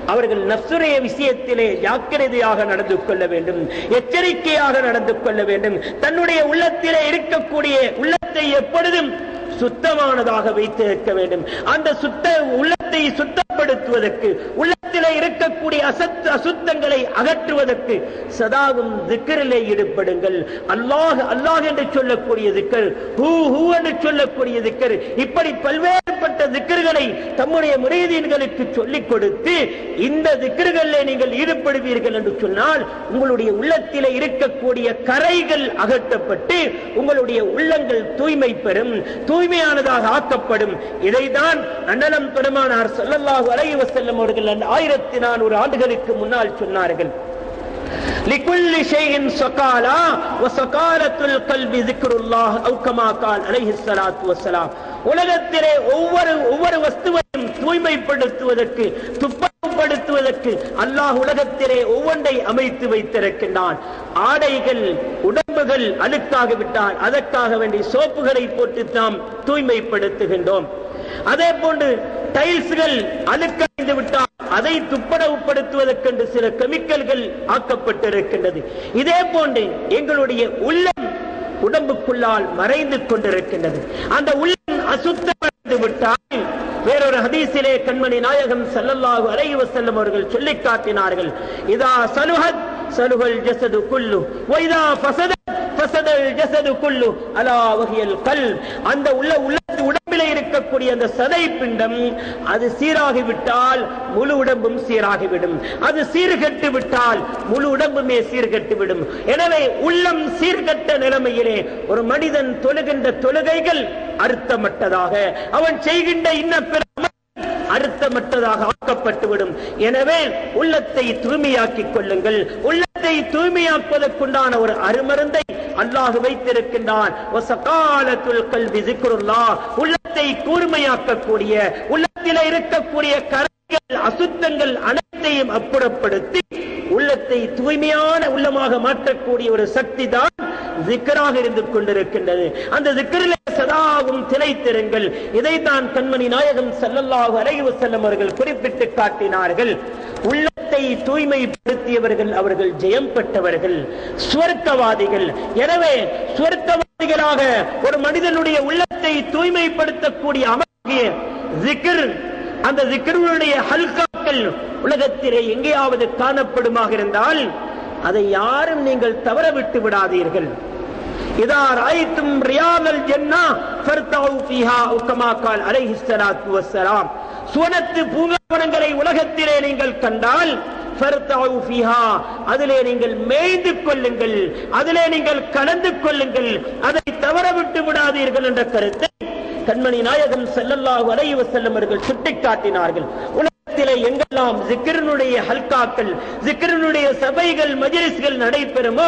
அவர்கள் நப்சுடைய விஷயத்திலே ஜாக்கிரதையாக நடந்து கொள்ள வேண்டும் எச்சரிக்கையாக நடந்து கொள்ள வேண்டும் தன்னுடைய உள்ளத்திலே இருக்கக்கூடிய உள்ளத்தை எப்பொழுதும் சுத்தமானதாக வைத்திருக்க வேண்டும் அந்த சுத்த உள்ளத்தை சுத்தப்படுத்துவதற்கு உள்ளத்திலே இருக்கக்கூடிய அசத் அசுத்தங்களை அகற்றுவதற்கு சதாவும் திக்கரிலே ஈடுபடுங்கள் அல்லாஹ் அல்லாஹ் என்று சொல்லக்கூடிய திக்கர் ஹூ ஹூ என்று சொல்லக்கூடிய திக்கர் இப்படி பல்வேறுபட்ட திக்கர்களை தம்முடைய முறைதீன்களுக்கு சொல்லிக் கொடுத்து இந்த திக்கர்களிலே நீங்கள் ஈடுபடுவீர்கள் என்று சொன்னால் உங்களுடைய உள்ளத்திலே இருக்கக்கூடிய கரைகள் அகற்றப்பட்டு உங்களுடைய உள்ளங்கள் தூய்மை பெறும் தூய்மையானதாக ஆக்கப்படும் இதைதான் அண்ணலம் பெருமானார் ஸல்லல்லாஹு அலைஹி வஸல்லம் அவர்கள் அந்த ஆயிரத்தி நானூறு ஆண்டுகளுக்கு முன்னால் சொன்னார்கள் لكل شيء سقالا وسقالة القلب ذكر الله أو كما قال عليه الصلاة والسلام உலகத்திலே ஒவ்வொரு ஒவ்வொரு வஸ்துவையும் தூய்மைப்படுத்துவதற்கு துப்பப்படுத்துவதற்கு அல்லாஹ் உலகத்திலே ஒவ்வொன்றை அமைத்து வைத்திருக்கின்றான் ஆடைகள் உடம்புகள் அழுக்காகிவிட்டால் அதற்காக வேண்டி சோப்புகளை போட்டு நாம் தூய்மைப்படுத்துகின்றோம் அதே போன்று டைல்ஸ்கள் அழுக்கடைந்து விட்டால் அதை துப்படவுப்படுத்துவதற்கென்று சில கெமிக்கல்கள் ஆக்கப்பட்டிருக்கின்றது இதே போன்று எங்களுடைய உள்ளம் உடம்புக்குள்ளால் மறைந்து கொண்டிருக்கின்றது அந்த உள்ளம் அசுத்தமடைந்து விட்டால் வேறொரு ஹதீஸிலே கண்மணி நாயகம் ஸல்லல்லாஹு அலைஹி வஸல்லம் அவர்கள் சொல்லிக் காட்டினார்கள் இதா சலுஹத் சலுகல் ஜஸது குல்லு வைதா ஃபஸதத் ஃபஸதல் ஜஸது குல்லு அலா வஹியல் கல்ப் அந்த உள்ள உள்ள உடம்பிலே இருக்கக்கூடிய அந்த சதை பிண்டம் அது சீராகி விட்டால் முழு உடம்பும் சீராகிவிடும் அது சீர்கெட்டு விட்டால் முழு உடம்புமே சீர்கெட்டு விடும் எனவே உள்ளம் சீர்கெட்ட நிலைமையிலே ஒரு மனிதன் தொழுகின்ற தொழுகைகள் அர்த்தமட்டதாக அவன் செய்கின்ற இன்ன பிற அர்த்தமற்றதாக ஆக்கப்பட்டுவிடும் எனவே உள்ளத்தை தூய்மையாக்கிக் கொள்ளுங்கள் உள்ளத்தை தூய்மையாக்குவதற்குண்டான ஒரு அருமருந்தை அல்லாஹ் வைத்திருக்கின்றான் வசகாலத்துல் கல்வி ஸிக்ருல்லாஹ். உள்ளத்தை கூர்மையாக்கக்கூடிய உள்ளத்திலே இருக்கக்கூடிய கரைகள் அசுத்தங்கள் அனைத்தையும் அப்புறப்படுத்தி உள்ளத்தை தூய்மையான உள்ளமாக மாற்றக்கூடிய ஒரு சக்தி தான் ஜிக்கராக இருந்து கொண்டிருக்கின்றது அந்த ஜிக்கரிலே சதாவும் திளைத்திருங்கள் இதைத்தான் கண்மணி நாயகம் ஸல்லல்லாஹு அலைஹி வஸல்லம் அவர்கள் குறிப்பிட்டு காட்டினார்கள் உள்ளத்தை தூய்மைப்படுத்தியவர்கள் அவர்கள் ஜெயம் பெற்றவர்கள் சுவர்க்கவாதிகள் எனவே சுவர்க்கவாதிகளாக ஒரு மனிதனுடைய உள்ளத்தை தூய்மைப்படுத்தக்கூடிய அமர்கிய ஜிக்ர் அந்த ஜிக்ருடைய ஹல்காக்கள் உலகத்திலே எங்கேயாவது காணப்படுமாக இருந்தால் அதை யாரும் நீங்கள் தவற விட்டு விடாதீர்கள் இதா ராய்த்தும் ரியாதல் ஜன்னா ஃபர்தவு ஃபீஹா அவு கமா கால் அலைஹி ஸலாத்து வஸ்ஸலாம் சுவனத்து பூங்காவனங்களை உலகத்திலே நீங்கள் கண்டால் ஃபர்தவு ஃபீஹா அதிலே நீங்கள் மேய்ந்து கொள்ளுங்கள் அதிலே நீங்கள் கலந்து கொள்ளுங்கள் அதை தவற விட்டு விடாதீர்கள் என்ற கருத்தை கண்மணி நாயகம் ஸல்லல்லாஹு அலைஹி வஸல்லம் அவர்கள் சுட்டிக்காட்டினார்கள் உலகத்திலே எங்கெல்லாம் ஜிக்ரினுடைய ஹல்காக்கள் ஜிக்ரினுடைய சபைகள் மஜ்லிஸ்கள் நடைபெறுமோ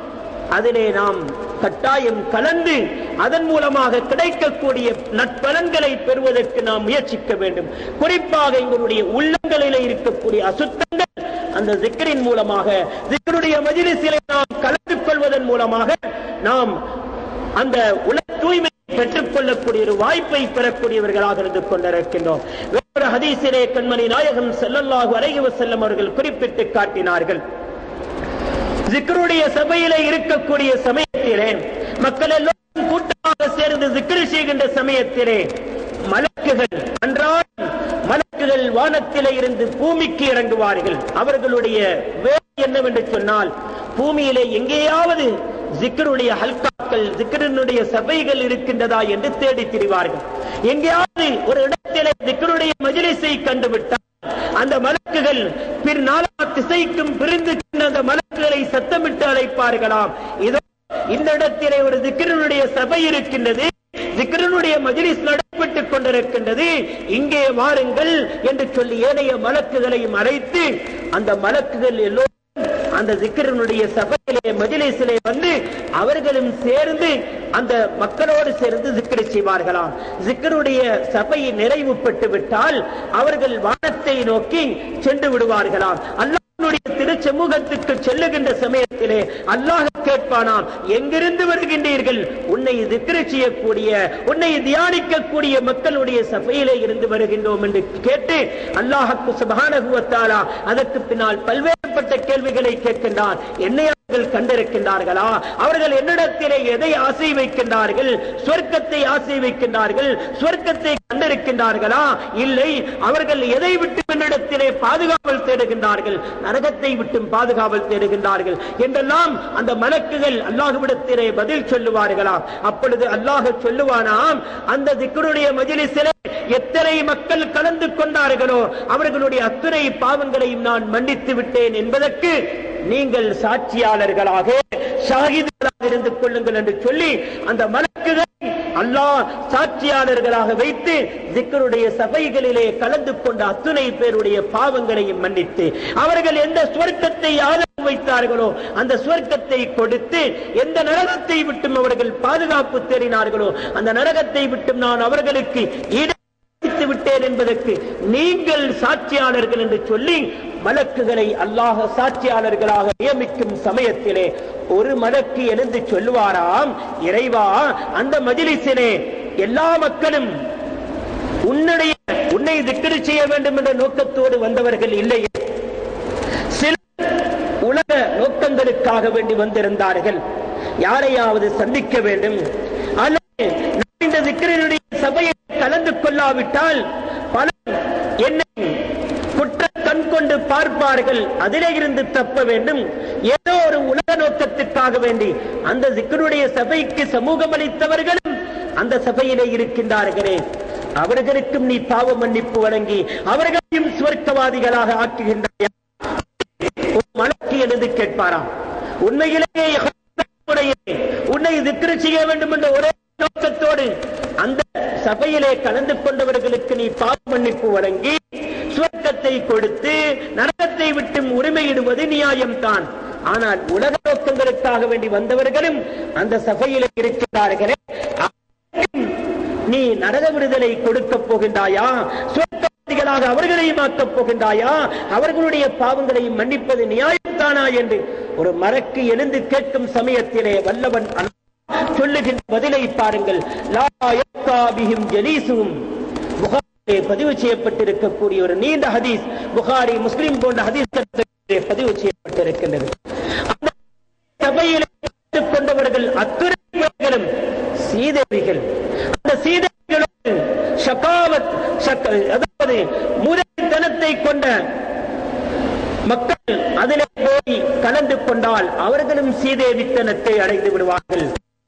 அதிலே நாம் கட்டாயம் கலந்து அதன் மூலமாக கிடைக்கக்கூடிய நட்பலன்களை பெறுவதற்கு நாம் முயற்சிக்க வேண்டும் குறிப்பாக எங்களுடைய உள்ளங்களிலே இருக்கக்கூடிய அசுத்தங்கள் அந்த ஜிக்கரின் மூலமாக ஜிக்கருடைய மஜிலிசிலே நாம் கலந்து கொள்வதன் மூலமாக நாம் அந்த உல தூய்மை பெற்றுக் கொள்ளக்கூடிய ஒரு வாய்ப்பை பெறக்கூடியவர்களாக இருந்து கொண்டிருக்கின்றோம் வேறு ஹதீஸிலே கண்மணி நாயகம் ஸல்லல்லாஹு அலைஹி வஸல்லம் அவர்கள் குறிப்பிட்டு காட்டினார்கள் ஜிக்ருடைய சபையிலே இருக்கக்கூடிய சமயத்திலே மக்கள் எல்லோரும் கூட்டமாக சேர்ந்து ஜிக்ரு செய்கின்ற சமயத்திலே மலக்குகள் அன்றாடம் மலக்குகள் வானத்திலே இருந்து பூமிக்கு இறங்குவார்கள் அவர்களுடைய வேலை என்னவென்று சொன்னால் பூமியிலே எங்கேயாவது ஜிக்ருடைய ஹல்காக்கள் ஜிக்ருடைய சபைகள் இருக்கின்றதா என்று தேடித் திரிவார்கள் எங்கேயாவது ஒரு இடத்திலே ஜிக்ருடைய மஜ்லிஸை கண்டுவிட்டால் அந்த மலக்குகள் பிற நாலா திசைக்கும் பிரிந்து சென்ற அந்த மலக்குகளை சத்தமிட்டு அழைப்பார்களாம் இதோ இந்த இடத்திலே ஒரு திக்ரனுடைய சபை இருக்கின்றது திக்ரனுடைய மஜ்லிஸ் நடைபெற்றுக் கொண்டிருக்கின்றது இங்கே வாருங்கள் என்று சொல்லி ஏனைய மலக்குகளையும் அழைத்து அந்த மலக்குகள் எல்லோரும் அந்த ஜிக்கரனுடைய சபையிலே மஜிலிசிலே வந்து அவர்களும் சேர்ந்து அந்த மக்களோடு சேர்ந்து ஜிக்கரை செய்வார்களாம் ஜிக்கருடைய சபை நிறைவுபட்டு விட்டால் அவர்கள் வானத்தை நோக்கி சென்று விடுவார்களாம் அல்லாஹ்வுடைய திருச்ச சமூகத்துக்கு செல்லுகின்ற சமயத்திலே அல்லாஹ் கேட்பானாம் எங்கிருந்து வருகின்றீர்கள் உன்னை திக்ரு செய்யக்கூடிய உன்னை தியானிக்கக்கூடிய மக்களுடைய சபையிலே இருந்து வருகின்றோம் என்று கேட்டு அல்லாஹுக்கு சுபஹானகுவத்தாலா அதற்கு பின்னால் பல்வேறுபட்ட கேள்விகளை கேட்கின்றான் என்னை அவர்கள் கண்டிருக்கின்றார்களா அவர்கள் என்னிடத்திலே எதை ஆசை வைக்கின்றார்கள் சொர்க்கத்தை ஆசை வைக்கின்றார்கள் சொர்க்கத்தை கண்டிருக்கின்றார்களா இல்லை அவர்கள் எதை விட்டு என்னிடத்திலே பாதுகாவல் தேடுகின்றார்கள் நரகத்தை விட்டும் பாதுகாவல் தேடுகின்றார்கள் என்றெல்லாம் அந்த மலக்குகள் அல்லாஹுவிடத்திலே பதில் சொல்லுவார்களாம் அப்பொழுது அல்லாஹ் சொல்லுவானாம் அந்த திக்கருடைய மஜிலிசிலே எத்தனை மக்கள் கலந்து கொண்டார்களோ அவர்களுடைய அத்துணை பாவங்களையும் நான் மன்னித்து விட்டேன் என்பதற்கு நீங்கள் சாட்சியாளர்களாக ஷாகிதர்களாக இருந்து கொள்ளுங்கள் என்று சொல்லி அந்த மலக்குகள் அல்லாஹ் சாட்சியாளர்களாக வைத்து திக்கருடைய சபைகளிலே கலந்து கொண்ட அத்துணை பேருடைய பாவங்களையும் மன்னித்து அவர்கள் எந்த சுவர்க்கத்தை ஆதரவு வைத்தார்களோ அந்த சுவர்க்கத்தை கொடுத்து எந்த நரகத்தை விட்டும் அவர்கள் பாதுகாப்பு தேடினார்களோ அந்த நரகத்தை விட்டும் நான் அவர்களுக்கு ஈடு வைத்து விட்டேன் என்பதற்கு நீங்கள் சாட்சியாளர்கள் என்று சொல்லி மலக்குகளை அல்லாஹ் சாட்சியாளர்களாக நியமிக்கும் சமயத்திலே ஒரு மலக்கு எழுந்து சொல்லுவாராம் இறைவா அந்த மஜிலிசிலே எல்லா மக்களும் உன்னுடைய உன்னை திக்கரு செய்ய வேண்டும் என்ற நோக்கத்தோடு வந்தவர்கள் இல்லையே சில உலக நோக்கங்களுக்காக வேண்டி வந்திருந்தார்கள் யாரையாவது சந்திக்க வேண்டும் அல்லது நான் இந்த திக்கரினுடைய சபையை கலந்து கொள்ளாவிட்டால் பலர் என்னை குற்ற கண் கொண்டு பார்ப்பார்கள் அதிலே இருந்து தப்ப வேண்டும் ஏதோ ஒரு உலக நோக்கத்துக்காக வேண்டி அந்த சிக்கருடைய சபைக்கு சமூகம் அளித்தவர்களும் அந்த சபையிலே இருக்கின்றார்களே அவர்களுக்கும் நீ பாவ மன்னிப்பு வழங்கி அவர்களையும் சுவர்க்கவாதிகளாக ஆக்குகின்றாயா ஒரு மலக்கு எழுந்து கேட்பாராம் உண்மையிலேயே உடையவே, உன்னை திக்ரு செய்ய வேண்டும் என்ற ஒரே நோக்கத்தோடு அந்த சபையிலே கலந்து கொண்டவர்களுக்கு நீ பாவ மன்னிப்பு வழங்கி சுவர்க்கத்தை கொடுத்து நரகத்தை விட்டு உரிமையிடுவது நியாயம்தான் ஆனால் உலக நோக்கங்களுக்காக வேண்டி வந்தவர்களும் அந்த சபையிலே இருக்கிறார்களே அவர்களுக்கும் நீ நரக விடுதலை கொடுக்க போகின்றாயா சுவர்க்கவாதிகளாக அவர்களையும் ஆக்கப் போகின்றாயா அவர்களுடைய பாவங்களையும் மன்னிப்பது நியாயம்தானா என்று ஒரு மரக்கு எழுந்து கேட்கும் சமயத்திலே வல்லவன் அல்லாஹ் சொல்லுகின்ற பதிலை பாருங்கள் லா யப்கா பிஹிம் ஜலீசும் புகாரிலே பதிவு செய்யப்பட்டிருக்கக்கூடிய ஒரு நீண்ட ஹதீஸ் புகாரி முஸ்லிம் போன்ற ஹதீஸ் கிரந்தங்களிலே பதிவு செய்யப்பட்டிருக்கின்றது அந்த சபையில் கலந்து கொண்டவர்கள் அத்துறை பேர்களும் சீதேவிகள் அந்த சீதேவிகளோடு ஷகாவத் ஷக்க- அதாவது முதலித்தனத்தை கொண்ட மக்கள் அதிலே போய் கலந்து கொண்டால் அவர்களும் சீதேவித்தனத்தை அடைந்து விடுவார்கள்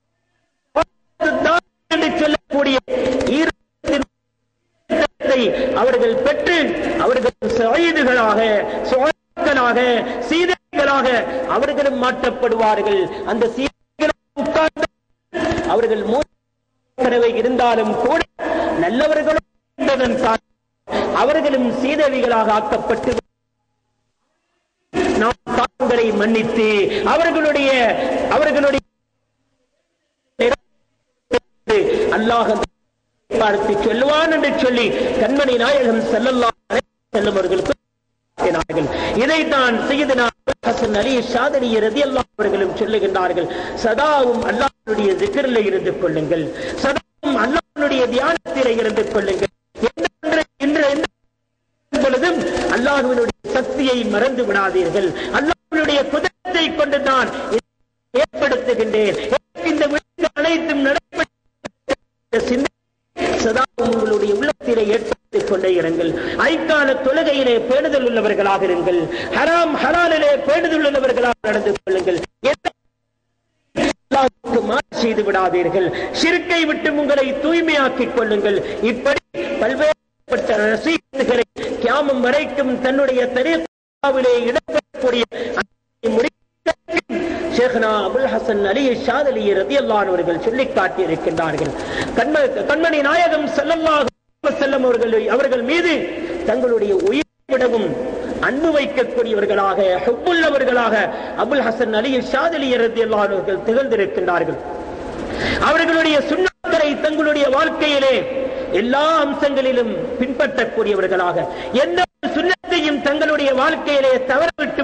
தான் என்று சொல்லக்கூடிய ஈரத்தின் சீதத்தை அவர்கள் பெற்று அவர்கள் சாயுதுகளாக சுவாக்களாக சீதைகளாக அவர்களும் மாற்றப்படுவார்கள் அந்த சீதைகளாக உட்கார்ந்து அவர்கள் மூலவை இருந்தாலும் கூட நல்லவர்களும் இருந்ததன் காரணமாக அவர்களும் சீதவிகளாக ஆக்கப்பட்டு நாம் பாவங்களை மன்னித்து அவர்களுடைய அவர்களுடைய அல்லாஹ் பார்த்து சொல்லுவான் என்று சொல்லி கண்மணி நாயகம் செல்லல்லா செல்லும் அவர்களுக்கு கூறினார்கள். இதைத்தான் செய்தனா ஹசன் அலி ஷாதனி ரதியல்லாஹு அவர்களும் சொல்லுகின்றார்கள் சதாவும் அல்லாஹ்வுடைய திக்ரில் இருந்து கொள்ளுங்கள் சதாவும் அல்லாஹ்வுடைய தியானத்திலே இருந்து கொள்ளுங்கள் என்ற இன்று எந்த பொழுதும் அல்லாஹ்வினுடைய சக்தியை மறந்து விடாதீர்கள் அல்லாஹ்வினுடைய குதிரத்தை கொண்டு நான் இதை ஏற்படுத்துகின்றேன் எனக்கு இந்த விழுந்து அனைத்தும் நடைபெற்ற சிந்தனை சதா உங்களுடைய உள்ளத்திலே ஏற்படுத்திக் கொண்டே இருங்கள் ஐக்கால தொழுகையிலே பேணுதல் உள்ளவர்களாக இருங்கள் ஹராம் ஹலாலிலே பேணுதல் உள்ளவர்களாக நடந்து கொள்ளுங்கள் எந்த அல்லாஹ்வுக்கு மாறு செய்து விடாதீர்கள் ஷிர்க்கை விட்டு உங்களை தூய்மையாக்கிக் கொள்ளுங்கள் இப்படி பல்வேறுபட்ட ரசீதுகளை கியாமம் வரைக்கும் தன்னுடைய தரீகாவிலே இடம்பெறக்கூடிய அந்த முடிக்க ஷேഖ்னா அபுல் ஹசன் அலி ஷாத் அலி ரதியல்லான் அவர்கள் சொல்லி காட்டியிருக்கின்றார்கள் கண்ம கண்மணி நாயகம் ஸல்லல்லாஹு அலைஹி செல்லம் அவர்கள் அவர்கள் மீது தங்களுடைய உயிரை விடவும் அன்பு வைக்கக்கூடியவர்களாக ஹுப்புள்ளவர்களாக அபுல் ஹசன் அலி ஷாத் அலி ரதியல்லான் அவர்கள் திகழ்ந்திருக்கின்றார்கள் அவர்களுடைய சுண்ணாக்களை தங்களுடைய வாழ்க்கையிலே எல்லா அம்சங்களிலும் பின்பற்றக்கூடியவர்களாக எந்த ஒரு சுண்ணத்தையும் தங்களுடைய வாழ்க்கையிலே தவறவிட்டு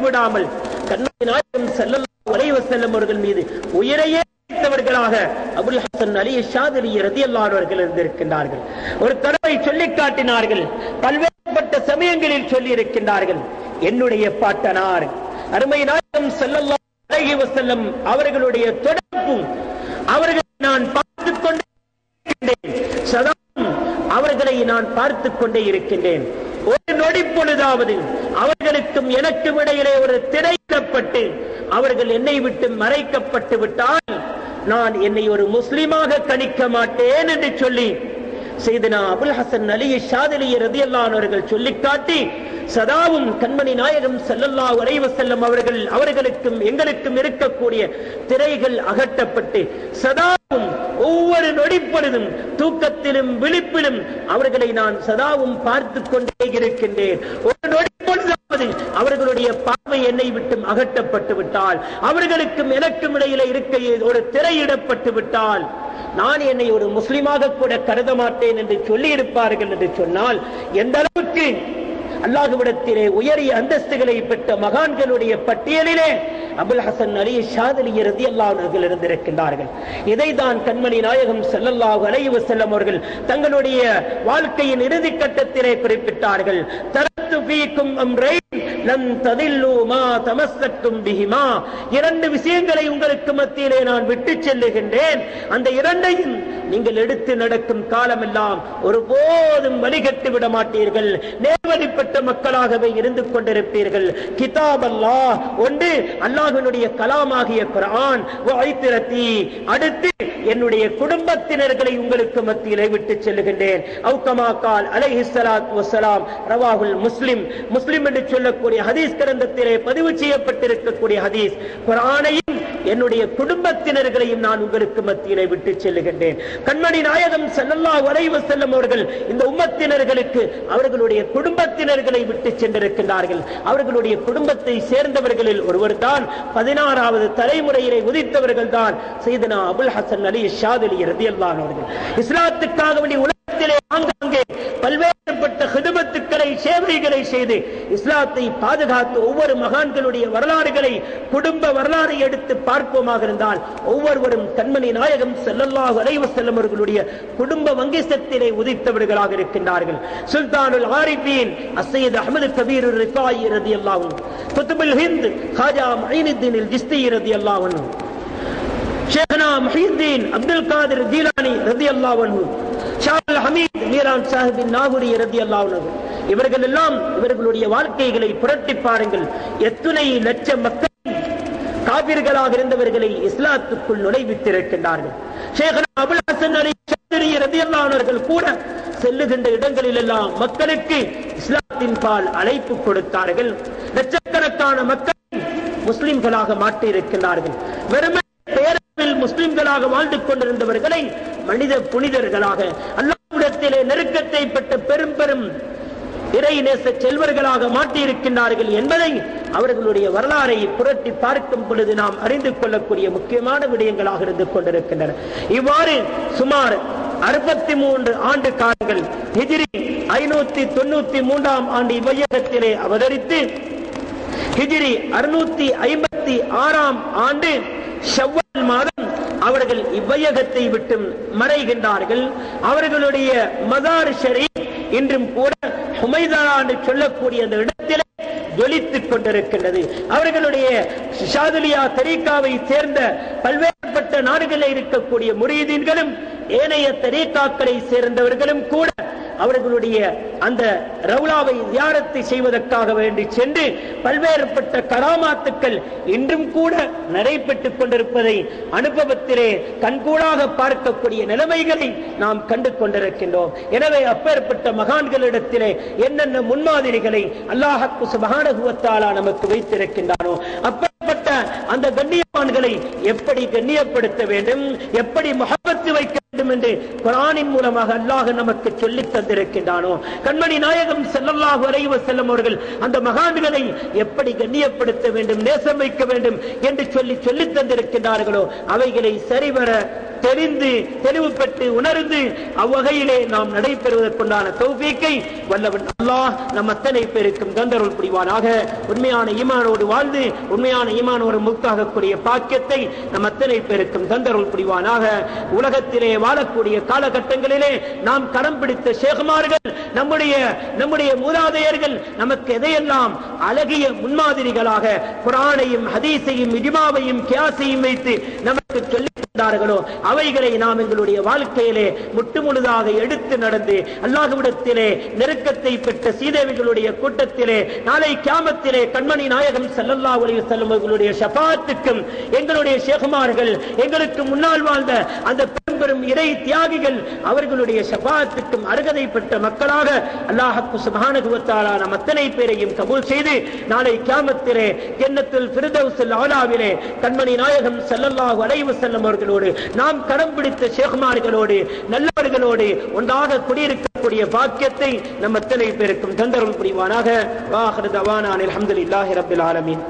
விடாமல் கண்மணி நாயகம் ஸல்லல்லாஹு அலைஹி வஸல்லம் அவர்கள் மீது உயிரையே வைத்தவர்களாக அபுல் ஹசன் அலி ஷாதிலி ரதியல்லாஹு அவர்கள் இருந்திருக்கின்றார்கள் ஒரு தடவை சொல்லிக் காட்டினார்கள் பல்வேறுபட்ட சமயங்களில் சொல்லி இருக்கின்றார்கள் என்னுடைய பாட்டனார் அருமை நாயகம் ஸல்லல்லாஹு அலைஹி வஸல்லம் அவர்களுடைய தொடர்பும் அவர்களை நான் பார்த்துக் கொண்டே இருக்கின்றேன் சதா அவர்களை நான் பார்த்துக் கொண்டே இருக்கின்றேன் ஒரு நொடி பொழுதாவது அவர்களுக்கும் எனக்கும் இடையிலே ஒரு திரையிடப்பட்டு அவர்கள் என்னை விட்டு மறைக்கப்பட்டு விட்டால் நான் என்னை ஒரு முஸ்லிமாக கணிக்க மாட்டேன் என்று சொல்லி செய்தனா அபுல் ஹசன் அலி ஷாதிலி ரதியல்லான் அவர்கள் சொல்லிக் காட்டி சதாவும் கண்மணி நாயகம் ஸல்லல்லாஹு அலைஹி வஸல்லம் அவர்கள் அவர்களுக்கும் எங்களுக்கும் இருக்கக்கூடிய திரைகள் அகற்றப்பட்டு சதாவும் ஒவ்வொரு நொடிப்பொழுதும் தூக்கத்திலும் விழிப்பிலும் அவர்களை நான் சதாவும் பார்த்துக் கொண்டே இருக்கின்றேன் ஒரு நொடிப்பொழுதாவது அவர்களுடைய பார்வை என்னை விட்டு அகற்றப்பட்டு விட்டால் அவர்களுக்கும் எனக்கும் இடையில இருக்க ஒரு திரையிடப்பட்டு விட்டால் நான் என்னை ஒரு முஸ்லிமாக கூட கருத மாட்டேன் என்று சொல்லி இருப்பார்கள் என்று சொன்னால் எந்த அளவுக்கு அல்லாஹுவிடத்திலே உயரிய அந்தஸ்துகளை பெற்ற மகான்களுடைய பட்டியலிலே அபுல் ஹசன் அலி ஷாதலி ரதி அல்லாஹர்கள் இருந்திருக்கின்றார்கள் இதை தான் கண்மணி நாயகம் ஸல்லல்லாஹு அலைஹி வஸல்லம் அவர்கள் தங்களுடைய வாழ்க்கையின் இறுதி கட்டத்திலே குறிப்பிட்டார்கள் தரத்து ஃபீக்கும் அம்ரைன் லன் ததில்லு மா தமஸ்ஸக்தும் பிஹிமா இரண்டு விஷயங்களை உங்களுக்கு மத்தியிலே நான் விட்டுச் செல்லுகின்றேன் அந்த இரண்டையும் நீங்கள் எடுத்து நடக்கும் காலமெல்லாம் ஒருபோதும் வழிகட்டு விட மாட்டீர்கள் நேர்வழிப்பட்ட மக்களாகவே இருந்து கொண்டிருப்பீர்கள் கிதாப் அல்லாஹ் ஒன்று அல்லாஹ்வினுடைய கலாமாகிய குர்ஆன் வைத்திரத்தி அடுத்து என்னுடைய குடும்பத்தினர்களை உங்களுக்கு மத்தியிலே விட்டு செல்லுகின்றேன் அவுகமா கால் அலைஹி ஸலாத்து வஸ்ஸலாம் ரவாஹுல் முஸ்லிம் முஸ்லிம் என்று சொல்லக்கூடிய ஹதீஸ் கிரந்தத்திலே பதிவு செய்யப்பட்டிருக்கக்கூடிய ஹதீஸ் குர்ஆனையும் என்னுடைய குடும்பத்தினர்களையும் நான் உங்களுக்கு மத்தியிலே விட்டு செல்லுகின்றேன் கண்மணி நாயகம் ஸல்லல்லாஹு அலைஹி வஸல்லம் அவர்கள் இந்த உம்மத்தினர்களுக்கு அவர்களுடைய குடும்பத்தினர்களை விட்டு சென்றிருக்கின்றார்கள் அவர்களுடைய குடும்பத்தை சேர்ந்தவர்களில் ஒருவர் தான் பதினாறாவது தலைமுறையிலே உதித்தவர்கள் தான் செய்தனா அபுல் ஹசன் அலி ஷாத் அலி ரதியல்லான் அவர்கள் இஸ்லாத்துக்காக வேண்டிய உலகத்திலே ஆங்காங்கே பல்வேறுபட்ட ஹிதமத்துக்களை சேவைகளை செய்து இஸ்லாத்தை பாதுகாத்து ஒவ்வொரு மகான்களுடைய வரலாறுகளை குடும்ப வரலாறை எடுத்து பார்ப்போமாக இருந்தால் ஒவ்வொருவரும் கண்மணி நாயகம் ஸல்லல்லாஹு அலைஹி வஸல்லம் அவர்களுடைய குடும்ப வங்கிசத்திலே உதித்தவர்களாக இருக்கின்றார்கள் சுல்தானுல் ஆரிஃபீன் அஸ்ஸையத் அஹ்மது கபீர் ரிஃபாயி ரலியல்லாஹு அன்ஹு குதுபுல் ஹிந்த் ஹாஜா முஈனுத்தீன் அல் ஜிஸ்தி ரலியல்லாஹு அன்ஹு ஷேഖனா முஹியுத்தீன் அப்துல் காதிர் ஜீலானி ரலியல்லாஹு அன்ஹு ஷால் ஹமீத் மீரான் சாஹிப் நாகுரி ரலியல்லாஹு அன்ஹு இவர்கள் எல்லாம் இவர்களுடைய வாழ்க்கைகளை புரட்டி பாருங்கள் எத்தனை லட்சம் மக்கள் காபிர்களாக இருந்தவர்களை இஸ்லாத்துக்குள் நுழைவித்திருக்கின்றார்கள் ஷேഖனா அபுல் ஹசன் அலி ஷாதிரி ரலியல்லாஹு அவர்கள் கூட செல்லுகின்ற இடங்களில் எல்லாம் மக்களுக்கு இஸ்லாத்தின் பால் அழைப்பு கொடுத்தார்கள் லட்சக்கணக்கான மக்கள் முஸ்லிம்களாக மாற்றியிருக்கிறார்கள் வெறுமை பேரவில் முஸ்லிம்களாக வாழ்ந்து கொண்டிருந்தவர்களை மனித புனிதர்களாக அல்லாஹ்விடத்திலே நெருக்கத்தை பெற்ற பெரும் பெரும் இறை நேச செல்வர்களாக மாற்றியிருக்கின்றார்கள் என்பதை அவர்களுடைய வரலாறை புரட்டி பார்க்கும் பொழுது நாம் அறிந்து கொள்ளக்கூடிய முக்கியமான விடயங்களாக இருந்து கொண்டிருக்கின்றன இவ்வாறு சுமார் அறுபத்தி மூன்று ஆண்டு காலங்கள் ஹிஜ்ரி ஐநூத்தி தொண்ணூத்தி மூன்றாம் ஆண்டு இவ்வையகத்திலே அவதரித்து ஹிஜ்ரி அறுநூத்தி ஐம்பத்தி ஆறாம் ஆண்டு ஷவ்வால் மாதம் அவர்கள் இவ்வையகத்தை விட்டு மறைகின்றார்கள் அவர்களுடைய மதார் ஷரீப் இன்றும் கூட ஹுமைதா என்று சொல்லக்கூடிய அந்த இடத்திலே ஜொலித்துக் கொண்டிருக்கின்றது அவர்களுடைய ஷாதுலியா தரீக்காவை சேர்ந்த பல்வேறுபட்ட நாடுகளில் இருக்கக்கூடிய முரீதீன்களும் ஏனைய தரீக்காக்களை சேர்ந்தவர்களும் கூட அவர்களுடைய அந்த ரவுலாவை தியானத்தை செய்வதற்காக வேண்டி சென்று பல்வேறுபட்ட கராமாத்துக்கள் இன்றும் கூட நடைபெற்றுக் கொண்டிருப்பதை அனுபவத்திலே கண்கூடாக பார்க்கக்கூடிய நிலைமைகளை நாம் கண்டு கொண்டிருக்கின்றோம் எனவே அப்பேற்பட்ட மகான்களிடத்திலே என்னென்ன முன்மாதிரிகளை அல்லாஹக்கு சுபகானுகுவத்தாலா நமக்கு வைத்திருக்கின்றானோ அப்பேற்பட்ட அந்த கண்ணியவான்களை எப்படி கண்ணியப்படுத்த வேண்டும் எப்படி முகப்பத்து வைக்க வேண்டும் என்று குரானின் மூலமாக அல்லாஹ் நமக்கு சொல்லித் தந்திருக்கின்றானோ கண்மணி நாயகம் ஸல்லல்லாஹு அலைஹி வஸல்லம் அவர்கள் அந்த மகான்களை எப்படி கண்ணியப்படுத்த வேண்டும் நேசம் வைக்க வேண்டும் என்று சொல்லி சொல்லித் தந்திருக்கின்றார்களோ அவைகளை சரிவர தெரிந்து தெளிவு பெற்று உணர்ந்து அவ்வகையிலே நாம் நடைபெறுவதற்குண்டான தௌஃபீக்கை வல்லவன் அல்லாஹ் நம் அத்தனை பேருக்கும் தந்தருள் புரிவானாக உண்மையான ஈமானோடு வாழ்ந்து உண்மையான ஈமானோடு முக்தாகக்கூடிய பாக்கியத்தை நம் அத்தனை பேருக்கும் தந்தருள் புரிவானாக உலகத்திலே வாழக்கூடிய காலகட்டங்களிலே நாம் கரம் பிடித்த சேகுமார்கள் நம்முடைய நம்முடைய மூதாதையர்கள் நமக்கு எதையெல்லாம் அழகிய முன்மாதிரிகளாக குரானையும் ஹதீஸையும் இஜ்மாவையும் கியாசையும் வைத்து நமக்கு சொல்லிக் தந்தார்களோ அவைகளை நாம் எங்களுடைய வாழ்க்கையிலே முட்டுமுழுதாக எடுத்து நடந்து அல்லாஹ்விடத்திலே நெருக்கத்தை பெற்ற சீதேவிகளுடைய கூட்டத்திலே நாளை கியாமத்திலே கண்மணி நாயகம் ஸல்லல்லாஹு அலைஹி வஸல்லம் அவர்களுடைய ஷஃபாத்துக்கும் எங்களுடைய ஷேகுமார்கள் எங்களுக்கு முன்னால் வாழ்ந்த அந்த பெரும் பெரும் இறை தியாகிகள் அவர்களுடைய ஷஃபாத்துக்கும் அருகதை பெற்ற மக்களாக அல்லாஹ்க்கு சுப்ஹானஹு வ தஆலா நம் அத்தனை பேரையும் கபூல் செய்து நாளை கியாமத்திலே ஜன்னத்துல் ஃபிர்தௌஸில் ஆலாவிலே கண்மணி நாயகம் ஸல்லல்லாஹு அலைஹி வஸல்லம் அவர்களோடு நாம் கரம் பிடித்த ஷேகுமார்களோடு நல்லவர்களோடு ஒன்றாக குடியிருக்கக்கூடிய பாக்கியத்தை நம் அத்தனை பேருக்கும் தந்தருள் புரிவானாக வாஹிரு தவானான் அல்ஹம்துலில்லாஹி ரப்பில் ஆலமீன்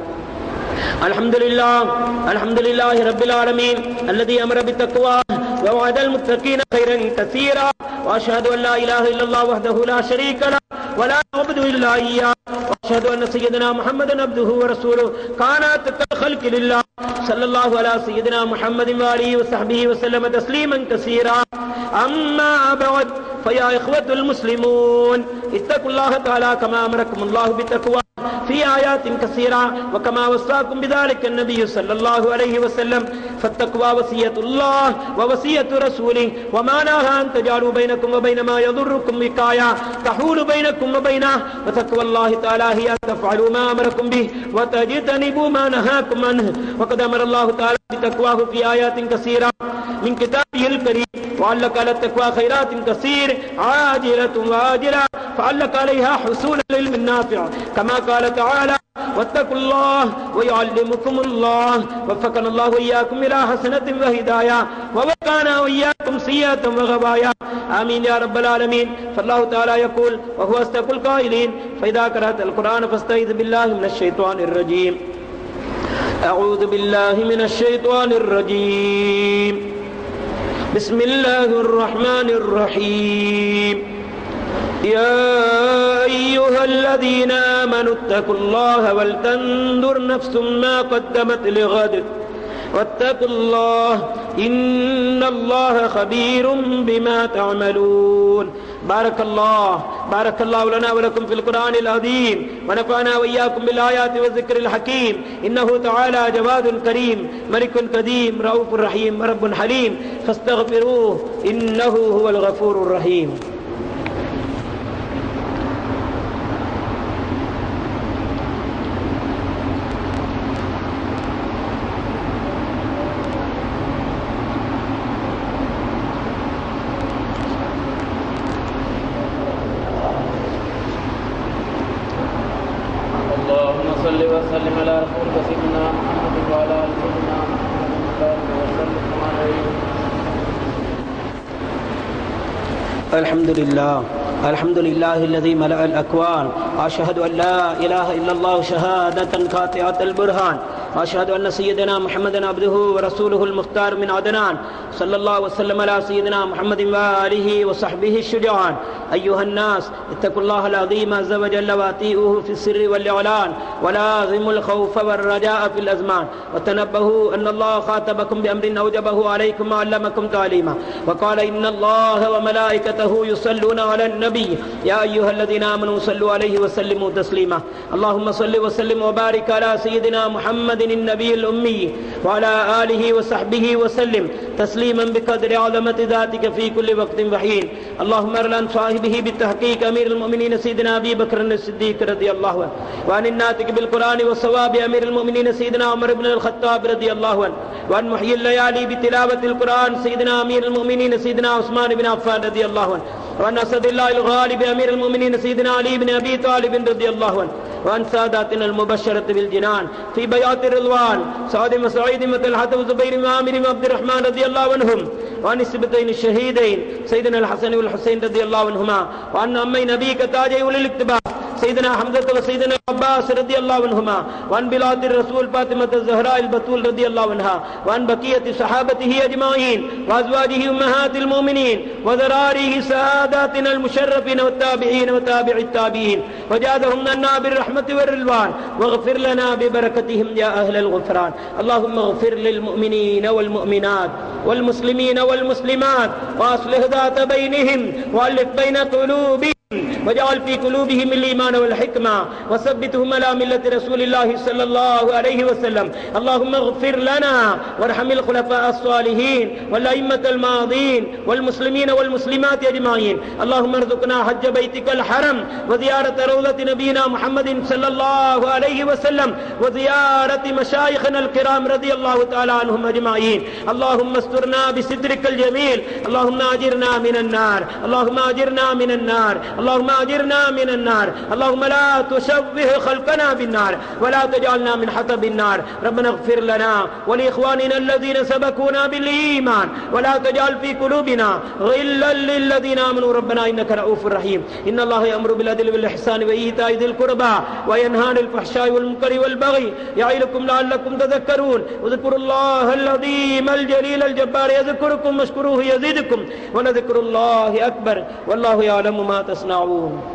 الحمد لله الحمد لله رب العالمين الذي امر بالتقوى ووعد المتقين خيرا كثيرا واشهد ان لا اله الا الله وحده لا شريك له ولا نعبد الا اياه واشهد ان سيدنا محمدا عبده ورسوله كان اتقى الخلق لله صلى الله على سيدنا محمد واله وصحبه وسلم تسليما كثيرا اما بعد فيا اخوه المسلمون اتقوا الله تعالى كما امركم الله بالتقوى في آيات كثيرة وكما وصاكم بذلك النبي صلى الله عليه وسلم فالتقوى وصية الله ووصية رسوله وما نهى أن تجعلوا بينكم وبين ما يضركم وقاية تحول بينكم وبينه وتقوى الله تعالى هي أن تفعلوا ما أمركم به وتجتنبوا ما نهاكم عنه وقد أمر الله تعالى بتقواه في آيات كثيرة من كتابه الكريم وعلق على التقوى خيرات كثير عاجلة وآجلة فعلق عليها حصول العلم النافع كما قال تعالى واتقوا الله ويعلمكم الله وفقنا الله وإياكم إلى حسنة وهداية ووقانا وإياكم سيئة وغبايا آمين يا رب العالمين فالله تعالى يقول وهو أصدق القائلين فإذا قرأت القرآن فاستعذ بالله من الشيطان الرجيم أعوذ بالله من الشيطان الرجيم بسم الله الرحمن الرحيم يا أيها الذين آمنوا اتقوا الله ولتنظر نفس ما قدمت لغد واتقوا الله إن الله خبير بما تعملون بارك الله بارك الله لنا ولكم في القرآن العظيم ونفعنا وإياكم بالآيات والذكر الحكيم إنه تعالى جواد كريم ملك قديم رؤوف رحيم رب حليم فاستغفروه إنه هو الغفور الرحيم اللهم صل وسلم على رسولك سيدنا محمد وعلى ال سيدنا محمد وبارك وسلم عليه الحمد لله الحمد لله الذي ملأ الأكوان وأشهد أن لا إله إلا الله شهادة قاطعة البرهان وأشهد أن سيدنا محمدا عبده ورسوله المختار من عدنان صلى الله وسلم على سيدنا محمد وآله وصحبه الشجعان أيها الناس اتقوا الله العظيم عز وجل وأطيعوه في السر والإعلان ولازموا الخوف والرجاء في الأزمان وتنبهوا أن الله خاطبكم بأمر أوجبه عليكم وعلمكم تعليما وقال إن الله وملائكته يصلون على النبي يا أيها الذين آمنوا صلوا عليه وسلموا تسليما اللهم صل وسلم وبارك على سيدنا محمد النبي الأمي وعلى آله وصحبه وسلم تسليما بقدر عظمة ذاتك في كل وقت وحين اللهم ارلان صاحبه بالتحقيق أمير المؤمنين سيدنا أبي بكر الصديق رضي الله عنه وعن الناطق بالقرآن والصواب أمير المؤمنين سيدنا عمر بن الخطاب رضي الله عنه وعن محيي الليالي بتلاوة القرآن سيدنا أمير المؤمنين سيدنا عثمان بن عفان رضي الله عنه وعن أسد الله الغالب أمير المؤمنين سيدنا علي بن أبي طالب رضي الله عنه وعن ساداتنا المبشرة بالجنان في بيعة الرضوان سعد وسعيد وطلحة وزبير وعامر وعبد الرحمن رضي الله عنهم وعن السبتين الشهيدين سيدنا الحسن والحسين رضي الله عنهما وعن أمي نبيك تاجي أولي الاقتباس سيدنا حمزة وسيدنا عباس رضي الله عنهما وعن بلاد الرسول فاطمة الزهراء البتول رضي الله عنها وعن بقية صحابته أجمعين وأزواجه أمهات المؤمنين وذراره ساداتنا المشرفين والتابعين وتابع التابعين وجادهم لنا بالرحمة والرضوان واغفر لنا ببركتهم يا أهل الغفران اللهم اغفر للمؤمنين والمؤمنات والمسلمين والمسلمات وأصلح ذات بينهم وألف بين قلوبهم واجعل في قلوبهم الإيمان والحكمة وثبتهم على ملة رسول الله صلى الله عليه وسلم اللهم اغفر لنا وارحم الخلفاء الصالحين والأئمة الماضين والمسلمين والمسلمات أجمعين اللهم ارزقنا حج بيتك الحرم وزيارة روضة نبينا محمد صلى الله عليه وسلم وزيارة مشايخنا الكرام رضي الله تعالى عنهم أجمعين اللهم استرنا بسترك الجميل اللهم أجرنا من النار اللهم أجرنا من النار اللهم أجرنا من النار اللهم لا تشوه خلقنا بالنار ولا تجعلنا من حطب النار ربنا اغفر لنا ولإخواننا الذين سبقونا بالإيمان ولا تجعل في قلوبنا غلا للذين آمنوا ربنا إنك رؤوف رحيم إن الله يأمر بالعدل والإحسان وإيتاء ذي القربى وينهى عن الفحشاء والمنكر والبغي يعظكم لعلكم تذكرون اذكروا الله العظيم الجليل الجبار يذكركم واشكروه يزيدكم ولذكر الله أكبر والله يعلم ما تصنعون